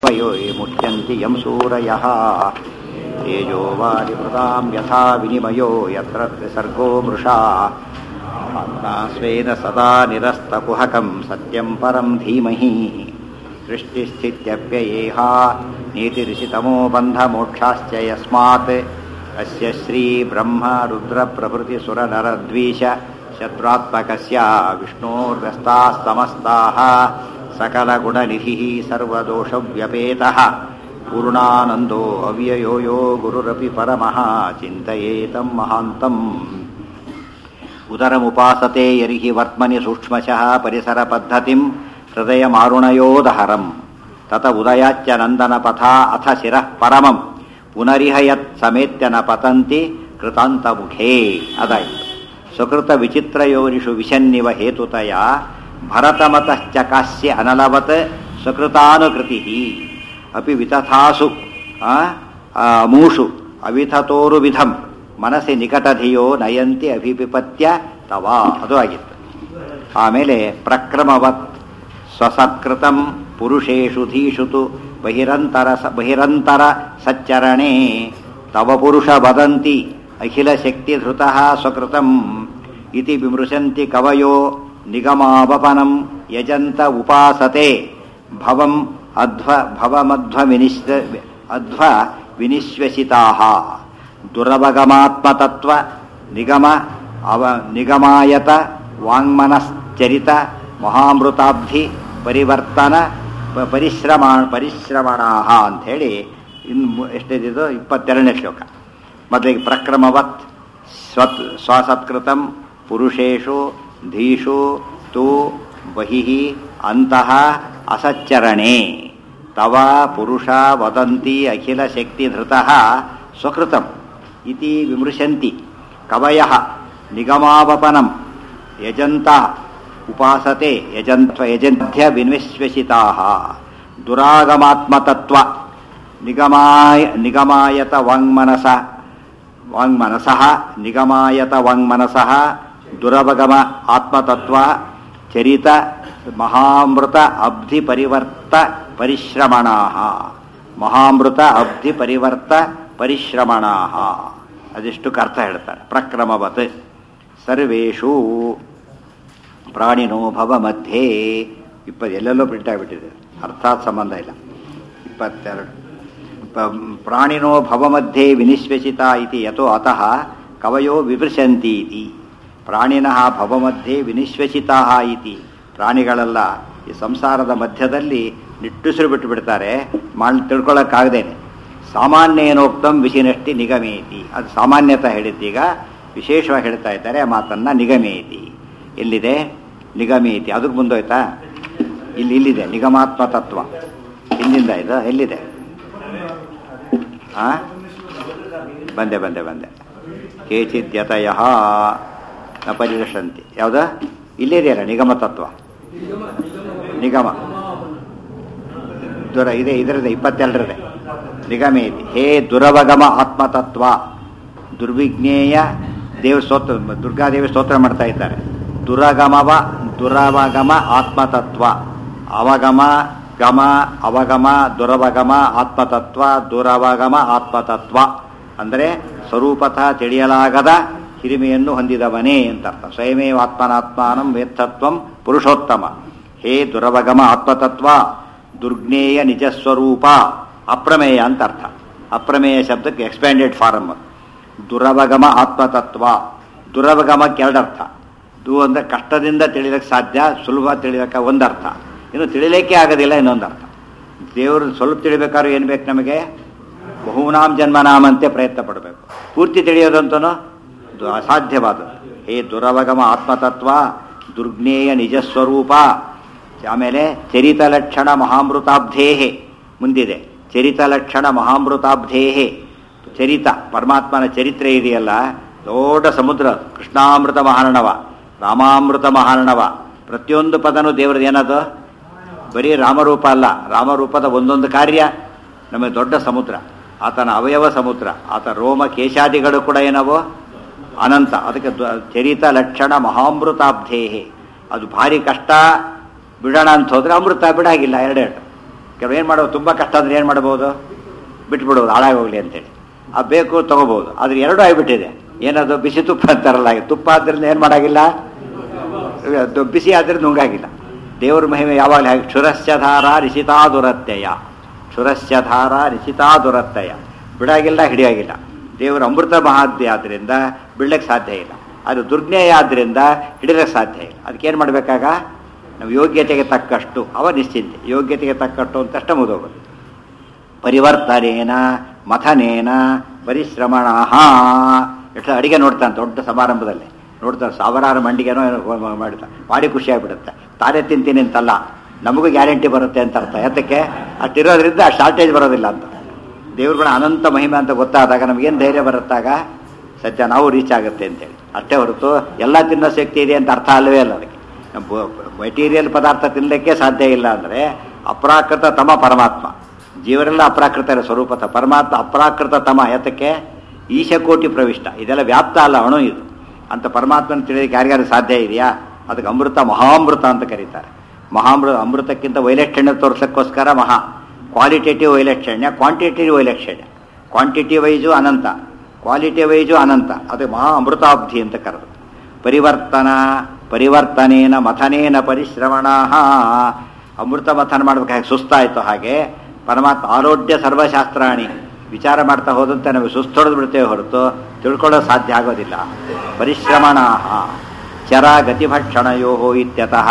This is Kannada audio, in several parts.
वयो ये मुह्यन्ति यं सूरयः तेजो वारिमृतां यथा विनिमयो यत्र त्रिसर्गो मृषा आत्मा स्वेन सदा निरस्तकुहकं सत्यं परं धीमहि सृष्टिस्थित्यप्ययेहा नीतिरिषितमो बन्धमोक्षाश्च यस्मात् अस्य श्रीब्रह्म रुद्रप्रभृतिसुरनरद्वीष शत्रुत्मकस्य विष्णोर्व्यस्ताः समस्ताः सकलगुणनिधिः सर्वदोषव्यपेतः पूर्णानन्दो अव्ययो यो गुरुरपि परमः चिन्तयेतं महान्तम् उदरमुपासते यर्हि वर्त्मनि सूक्ष्मशः परिसरपद्धतिं हृदयमारुणयोदहरम् तत उदयाच्च नन्दनपथा अथ शिरः परमम् पुनरिह यत् समेत्य न पतन्ति कृतान्तमुखे अदायिತು ಸುಕೃತ ವಿಚಿತ್ರಯೋನಿಷು ವಿಶನ್ನಿವ ಹೇತುತಯ ಭರತಮತಶ್ಚಕಾಸ್ಯ ಅನಲವತ್ ಸುಕೃತಾನುಕೃತಿ ಅಪಿ ವಿತಥಾಸು ಅಮೂಷು ಅವಿಥತೋರು ವಿಧಂ ಮನಸ್ಸಿ ನಿಕಟಧಿಯೋ ನಯಂತಿ ಅಭಿಪಿಪತ್ಯ ತವ ಅದು ಆಗಿತ್ತು ಆಮೇಲೆ ಪ್ರಕ್ರಮವತ್ ಸ್ವಸತ್ಕೃತಂ ಪುರುಷೇಷು ಧೀಷು ತು ಬಹಿರಂತರ ಸ ಬಹಿರಂತರ ಸಚ್ಚರಣೆ ತವ ಪುರುಷ ವದಂತಿ ಅಖಿಲ ಶಕ್ತಿ ಧೃತಃ ಸ್ವಕೃತಂ ಇತಿ ವಿಮೃಶಂತಿ ಕವಯೋ ನಿಗಮಾವಪನಂ ಯಜಂತ ಉಪಾಸತೆ ಭವಂ ಅಧ್ವ ಭವಮಧ್ವ ವಿನಿಶ್ವ ಅಧ್ವ ವಿನಿಶ್ವಸಿತಾಃ ದುರವಗಮಾತ್ಮತತ್ವ ನಿಗಮ ಅವ ನಿಗಮಾಯತ ವಾಂಗ್ಮನಶ್ಚರಿತ ಮಹಾಮೃತಾಬ್ಧಿ ಪರಿವರ್ತನ ಪ- ಪರಿಶ್ರಮ ಪರಿಶ್ರಮಣಾಹ ಅಂಥೇಳಿ ಇನ್ನು ಎಷ್ಟಿದ್ದು ಇಪ್ಪತ್ತೆರಡನೇ ಶ್ಲೋಕ ಮೊದಲಿಗೆ ಪ್ರಕ್ರಮವತ್ ಸ್ವತ್ ಸ್ವಸತ್ಕೃತಂ ಪುರುಷೇಷು ಧೀಷು ತು ಬಹಿಃ ಅಂತಃ ಅಸಚ್ಚರಣೆ ತವ ಪುರುಷ ವದಂತಿ ಅಖಿಲ ಶಕ್ತಿಧೃತಃ ಸ್ವಕೃತಂ ಇತಿ ವಿಮೃಶಂತಿ ಕವಯಃ ನಿಗಮಾವಪನಂ ಯಜಂತ ಉಪಾಸತೆ ಯಜಂತ ಯಜಂತ್ಯ ವಿನ್ವಿಶ್ವಸಿತಾಃ ದುರಾಗಮಾತ್ಮತತ್ವ ನಿಗಮಾಯ ನಿಗಮಾಯತ ವಾಂಗ್ಮನಸ ವಾಂಗ್ಮನಸಃ ನಿಗಮಾಯತ ವಾಂಗ್ಮನಸಃ ದುರವಗಮ ಆತ್ಮತತ್ವ ಚರಿತ ಮಹಾಮೃತ ಅಬ್ಧಿ ಪರಿವರ್ತ ಪರಿಶ್ರಮಣಾ ಮಹಾಮೃತ ಅಬ್ಧಿ ಪರಿವರ್ತ ಪರಿಶ್ರಮಣಾ ಅದಿಷ್ಟು ಅರ್ಥ ಹೇಳ್ತಾರೆ ಪ್ರಕ್ರಮವತ್ ಸರ್ವೇಷು ಪ್ರಾಣಿನೋ ಭವ ಮಧ್ಯೆ ಇಪ್ಪತ್ತು ಎಲ್ಲೆಲ್ಲೋ ಪ್ರಿಂಟ್ ಆಗಿಬಿಟ್ಟಿದೆ ಅರ್ಥಾತ್ ಸಂಬಂಧ ಇಲ್ಲ ಇಪ್ಪತ್ತೆರಡು ಪ- ಪ್ರಾಣಿನೋ ಭವಮಧ್ಯೆ ವಿನಿಶ್ವಸಿತ ಇತಿ ಯಥೋ ಅತಃ ಕವಯೋ ವಿವೃಶಂತಿ ಇತಿ ಪ್ರಾಣಿನಃ ಭವಮಧ್ಯೆ ವಿನಿಶ್ವಸಿತಾ ಇತಿ ಪ್ರಾಣಿಗಳೆಲ್ಲ ಈ ಸಂಸಾರದ ಮಧ್ಯದಲ್ಲಿ ನಿಟ್ಟುಸಿರು ಬಿಟ್ಟು ಬಿಡ್ತಾರೆ ಮಾಡಿ ತಿಳ್ಕೊಳ್ಳೋಕ್ಕಾಗದೇನೆ ಸಾಮಾನ್ಯೇನೋಕ್ತಂ ವಿಷಿನಷ್ಟಿ ನಿಗಮೇತಿ ಅದು ಸಾಮಾನ್ಯತ ಹೇಳಿದ್ದೀಗ ವಿಶೇಷವಾಗಿ ಹೇಳ್ತಾ ಇದ್ದಾರೆ ಆ ಮಾತನ್ನು ನಿಗಮೇತಿ ಎಲ್ಲಿದೆ ನಿಗಮೇತಿ ಅದಕ್ಕೆ ಮುಂದೋಯ್ತಾ ಇಲ್ಲಿ ಇಲ್ಲಿದೆ ನಿಗಮಾತ್ಮ ತತ್ವ ಹಿಂದಿಂದ ಇದು ಎಲ್ಲಿದೆ ಆ ಬಂದೆ ಬಂದೆ ಬಂದೆ ಕೇಚಿದ್ಯತಯ ನ ಪರಿರಕ್ಷಂತಿ ಯಾವ್ದ ಇಲ್ಲಿದೆಯಲ್ಲ ನಿಗಮ ತತ್ವ ನಿಗಮ ದುರ ಇದೆ ಇದರದೆ ಇಪ್ಪತ್ತೆರಡರದೆ ನಿಗಮೇತಿ ಹೇ ದುರವಗಮ ಆತ್ಮತತ್ವ ದುರ್ವಿಜ್ಞೇಯ ದೇವ ಸ್ತೋತ್ರ ದುರ್ಗಾದೇವಿ ಸ್ತೋತ್ರ ಮಾಡ್ತಾ ಇದ್ದಾರೆ ದುರಗಮವ ದುರವಗಮ ಆತ್ಮತತ್ವ ಅವಗಮ ಗಮ ಅವಗಮ ದುರವಗಮ ಆತ್ಮತತ್ವ ದುರವಗಮ ಆತ್ಮತತ್ವ ಅಂದರೆ ಸ್ವರೂಪಥ ತಿಳಿಯಲಾಗದ ಹಿರಿಮೆಯನ್ನು ಹೊಂದಿದವನೇ ಅಂತ ಅರ್ಥ ಸ್ವಯಮೇವ ಆತ್ಮನಾತ್ಮಾನಂ ವೇತ್ತತ್ವಂ ಪುರುಷೋತ್ತಮ ಹೇ ದುರವಗಮ ಆತ್ಮತತ್ವ ದುರ್ಜ್ಞೇಯ ನಿಜಸ್ವರೂಪ ಅಪ್ರಮೇಯ ಅಂತ ಅರ್ಥ ಅಪ್ರಮೇಯ ಶಬ್ದಕ್ಕೆ ಎಕ್ಸ್ಪ್ಯಾಂಡೆಡ್ ಫಾರಮ್ ದುರವಗಮ ಆತ್ಮತತ್ವ ದುರವಗಮಕ್ಕೆ ಎರಡರ್ಥ ದು ಅಂದರೆ ಕಷ್ಟದಿಂದ ತಿಳಿಲಕ್ಕೆ ಸಾಧ್ಯ ಸುಲಭ ತಿಳಿಲಕ್ಕೆ ಒಂದರ್ಥ ಇನ್ನು ತಿಳಿಲಿಕ್ಕೆ ಆಗೋದಿಲ್ಲ ಇನ್ನೊಂದು ಅರ್ಥ ದೇವರು ಸ್ವಲ್ಪ ತಿಳಿಬೇಕಾದ್ರೂ ಏನು ಬೇಕು ನಮಗೆ ಬಹುನಾಮ್ ಜನ್ಮನಾಮಂತೆ ಪ್ರಯತ್ನ ಪಡಬೇಕು ಪೂರ್ತಿ ತಿಳಿಯೋದಂತನೂ ಅದು ಅಸಾಧ್ಯವಾದದ್ದು ಹೇ ದುರವಗಮ ಆತ್ಮತತ್ವ ದುರ್ಜ್ಞೇಯ ನಿಜಸ್ವರೂಪ ಆಮೇಲೆ ಚರಿತ ಲಕ್ಷಣ ಮಹಾಮೃತಾಬ್ಧೇಹೆ ಮುಂದಿದೆ ಚರಿತ ಲಕ್ಷಣ ಮಹಾಮೃತಾಬ್ಧೇಹೆ ಚರಿತ ಪರಮಾತ್ಮನ ಚರಿತ್ರೆ ಇದೆಯಲ್ಲ ದೊಡ್ಡ ಸಮುದ್ರ ಕೃಷ್ಣಾಮೃತ ಮಹಾರ್ಣವ ರಾಮಾಮೃತ ಮಹಾರ್ಣವ ಪ್ರತಿಯೊಂದು ಪದನೂ ದೇವರದ್ದು ಏನದು ಬರೀ ರಾಮರೂಪ ಅಲ್ಲ ರಾಮರೂಪದ ಒಂದೊಂದು ಕಾರ್ಯ ನಮಗೆ ದೊಡ್ಡ ಸಮುದ್ರ ಆತನ ಅವಯವ ಸಮುದ್ರ ಆತ ರೋಮ ಕೇಶಾದಿಗಳು ಕೂಡ ಏನವೋ ಅನಂತ ಅದಕ್ಕೆ ದ್ವ- ಚರಿತ ಲಕ್ಷಣ ಮಹಾಮೃತಾಬ್ಧೇಹೆ ಅದು ಭಾರಿ ಕಷ್ಟ ಬಿಡೋಣ ಅಂತ ಹೋದ್ರೆ ಅಮೃತ ಬಿಡಾಗಿಲ್ಲ ಎರಡೆರಡು ಕೆಲವು ಏನು ಮಾಡೋದು ತುಂಬ ಕಷ್ಟ ಅಂದ್ರೆ ಏನು ಮಾಡ್ಬೋದು ಬಿಟ್ಬಿಡೋದು ಹಾಳಾಗೋಗ್ಲಿ ಅಂತೇಳಿ ಆ ಬೇಕು ತಗೋಬಹುದು ಆದ್ರೆ ಎರಡೂ ಆಗಿಬಿಟ್ಟಿದೆ ಏನದು ಬಿಸಿ ತುಪ್ಪ ಅಂತಾರಲ್ಲ ಹಾಗೆ. ತುಪ್ಪ ಆದ್ರಿಂದ ಏನು ಮಾಡಾಗಿಲ್ಲ ಅದು ಬಿಸಿ ಆದ್ರಿಂದ ನುಂಗಾಗಿಲ್ಲ ದೇವ್ರ ಮಹಿಮೆ ಯಾವಾಗಲೂ ಹಾಗೆ ಕ್ಷುರಸ್ಯಧಾರ ರಿಷಿತಾ ದುರತ್ಯಯ ಕ್ಷುರಸ್ಯಧಾರ ರಿಷಿತಾ ದುರತ್ಯಯ ಬಿಡಾಗಿಲ್ಲ ಹಿಡಿಯಾಗಿಲ್ಲ ದೇವರ ಅಮೃತ ಮಹಾದ್ಯ ಆದ್ರಿಂದ ಬಿಡ್ಲಿಕ್ಕೆ ಸಾಧ್ಯ ಇಲ್ಲ ಅದು ದುರ್ಜ್ಞೇಯ ಆದ್ರಿಂದ ಹಿಡಿಯಲಿಕ್ಕೆ ಸಾಧ್ಯ ಇಲ್ಲ ಅದಕ್ಕೆ ಏನು ಮಾಡಬೇಕಾಗ ನಾವು ಯೋಗ್ಯತೆಗೆ ತಕ್ಕಷ್ಟು ಅವ ನಿಶ್ಚಿಂತೆ ಯೋಗ್ಯತೆಗೆ ತಕ್ಕಷ್ಟು ಅಂತಷ್ಟು ಮುಗಿದೋಗೋದು ಪರಿವರ್ತನೇನ ಮಥನೇನ ಪರಿಶ್ರಮಣ ಎಷ್ಟು ಅಡಿಗೆ ನೋಡ್ತಾನೆ ದೊಡ್ಡ ಸಮಾರಂಭದಲ್ಲಿ ನೋಡ್ತಾರೆ ಸಾವಿರಾರು ಮಂಡಿಗೆನೋ ಏನೋ ಮ- ಮಾಡ್ತಾರೆ ಭಾರಿ ಖುಷಿ ಆಗ್ಬಿಡುತ್ತೆ ತಾನೇ ತಿಂತೀನಿ ಅಂತಲ್ಲ ನಮಗೂ ಗ್ಯಾರಂಟಿ ಬರುತ್ತೆ ಅಂತ ಅರ್ಥ ಯಾತಕ್ಕೆ ಅಷ್ಟಿರೋದ್ರಿಂದ ಶಾರ್ಟೇಜ್ ಬರೋದಿಲ್ಲ ಅಂತ ದೇವ್ರುಗಳ ಅನಂತ ಮಹಿಮೆ ಅಂತ ಗೊತ್ತಾದಾಗ ನಮಗೇನು ಧೈರ್ಯ ಬರುತ್ತಾಗ ಸತ್ಯ ನಾವು ರೀಚ್ ಆಗುತ್ತೆ ಅಂತೇಳಿ ಅಷ್ಟೇ ಹೊರತು ಎಲ್ಲ ತಿನ್ನೋ ಶಕ್ತಿ ಇದೆ ಅಂತ ಅರ್ಥ ಅಲ್ಲವೇ ಅಲ್ಲ ಅದಕ್ಕೆ ಮೆಟೀರಿಯಲ್ ಪದಾರ್ಥ ತಿನ್ನಲಿಕ್ಕೆ ಸಾಧ್ಯ ಇಲ್ಲ ಅಂದರೆ ಅಪ್ರಾಕೃತ ತಮ ಪರಮಾತ್ಮ ಜೀವರೆಲ್ಲ ಅಪ್ರಾಕೃತ ಸ್ವರೂಪತ ಪರಮಾತ್ಮ ಅಪ್ರಾಕೃತ ತಮ ಯಾತಕ್ಕೆ ಈಶಕೋಟಿ ಪ್ರವಿಷ್ಟ ಇದೆಲ್ಲ ವ್ಯಾಪ್ತ ಅಲ್ಲ ಅಣು ಇದು ಅಂತ ಪರಮಾತ್ಮನ ತಿಳಿಯೋದಕ್ಕೆ ಯಾರಿಗಾರು ಸಾಧ್ಯ ಇದೆಯಾ ಅದಕ್ಕೆ ಅಮೃತ ಮಹಾಮೃತ ಅಂತ ಕರೀತಾರೆ ಮಹಾಮೃತ ಅಮೃತಕ್ಕಿಂತ ವೈಲಕ್ಷಣ್ಯ ತೋರಿಸೋಕ್ಕೋಸ್ಕರ ಮಹಾ ಕ್ವಾಲಿಟೇಟಿವ್ ವೈಲಕ್ಷಣ್ಯ ಕ್ವಾಂಟಿಟೇಟಿವ್ ವೈಲಕ್ಷಣ್ಯ ಕ್ವಾಂಟಿಟಿ ವೈಜು ಅನಂತ ಕ್ವಾಲಿಟಿ ವೈಜು ಅನಂತ ಅದು ಮಹಾ ಅಮೃತಾಬ್ಧಿ ಅಂತ ಕರೆದು ಪರಿವರ್ತನ ಪರಿವರ್ತನೇನ ಮಥನೇನ ಪರಿಶ್ರಮಣ ಅಮೃತ ಮಥನ ಮಾಡ್ಬೇಕು ಹಾಗೆ ಸುಸ್ತಾಯಿತು ಹಾಗೆ ಪರಮಾತ್ಮ ಆರೋಗ್ಯ ಸರ್ವಶಾಸ್ತ್ರಾಣಿ ವಿಚಾರ ಮಾಡ್ತಾ ಹೋದಂತೆ ನಾವು ಸುಸ್ತೊಡೆದು ಬಿಡ್ತೇವೆ ಹೊರತು ತಿಳ್ಕೊಳ್ಳೋದು ಸಾಧ್ಯ ಆಗೋದಿಲ್ಲ ಪರಿಶ್ರಮಣ ಚರ ಗತಿಭಕ್ಷಣಯೋ ಇತ್ಯತಃ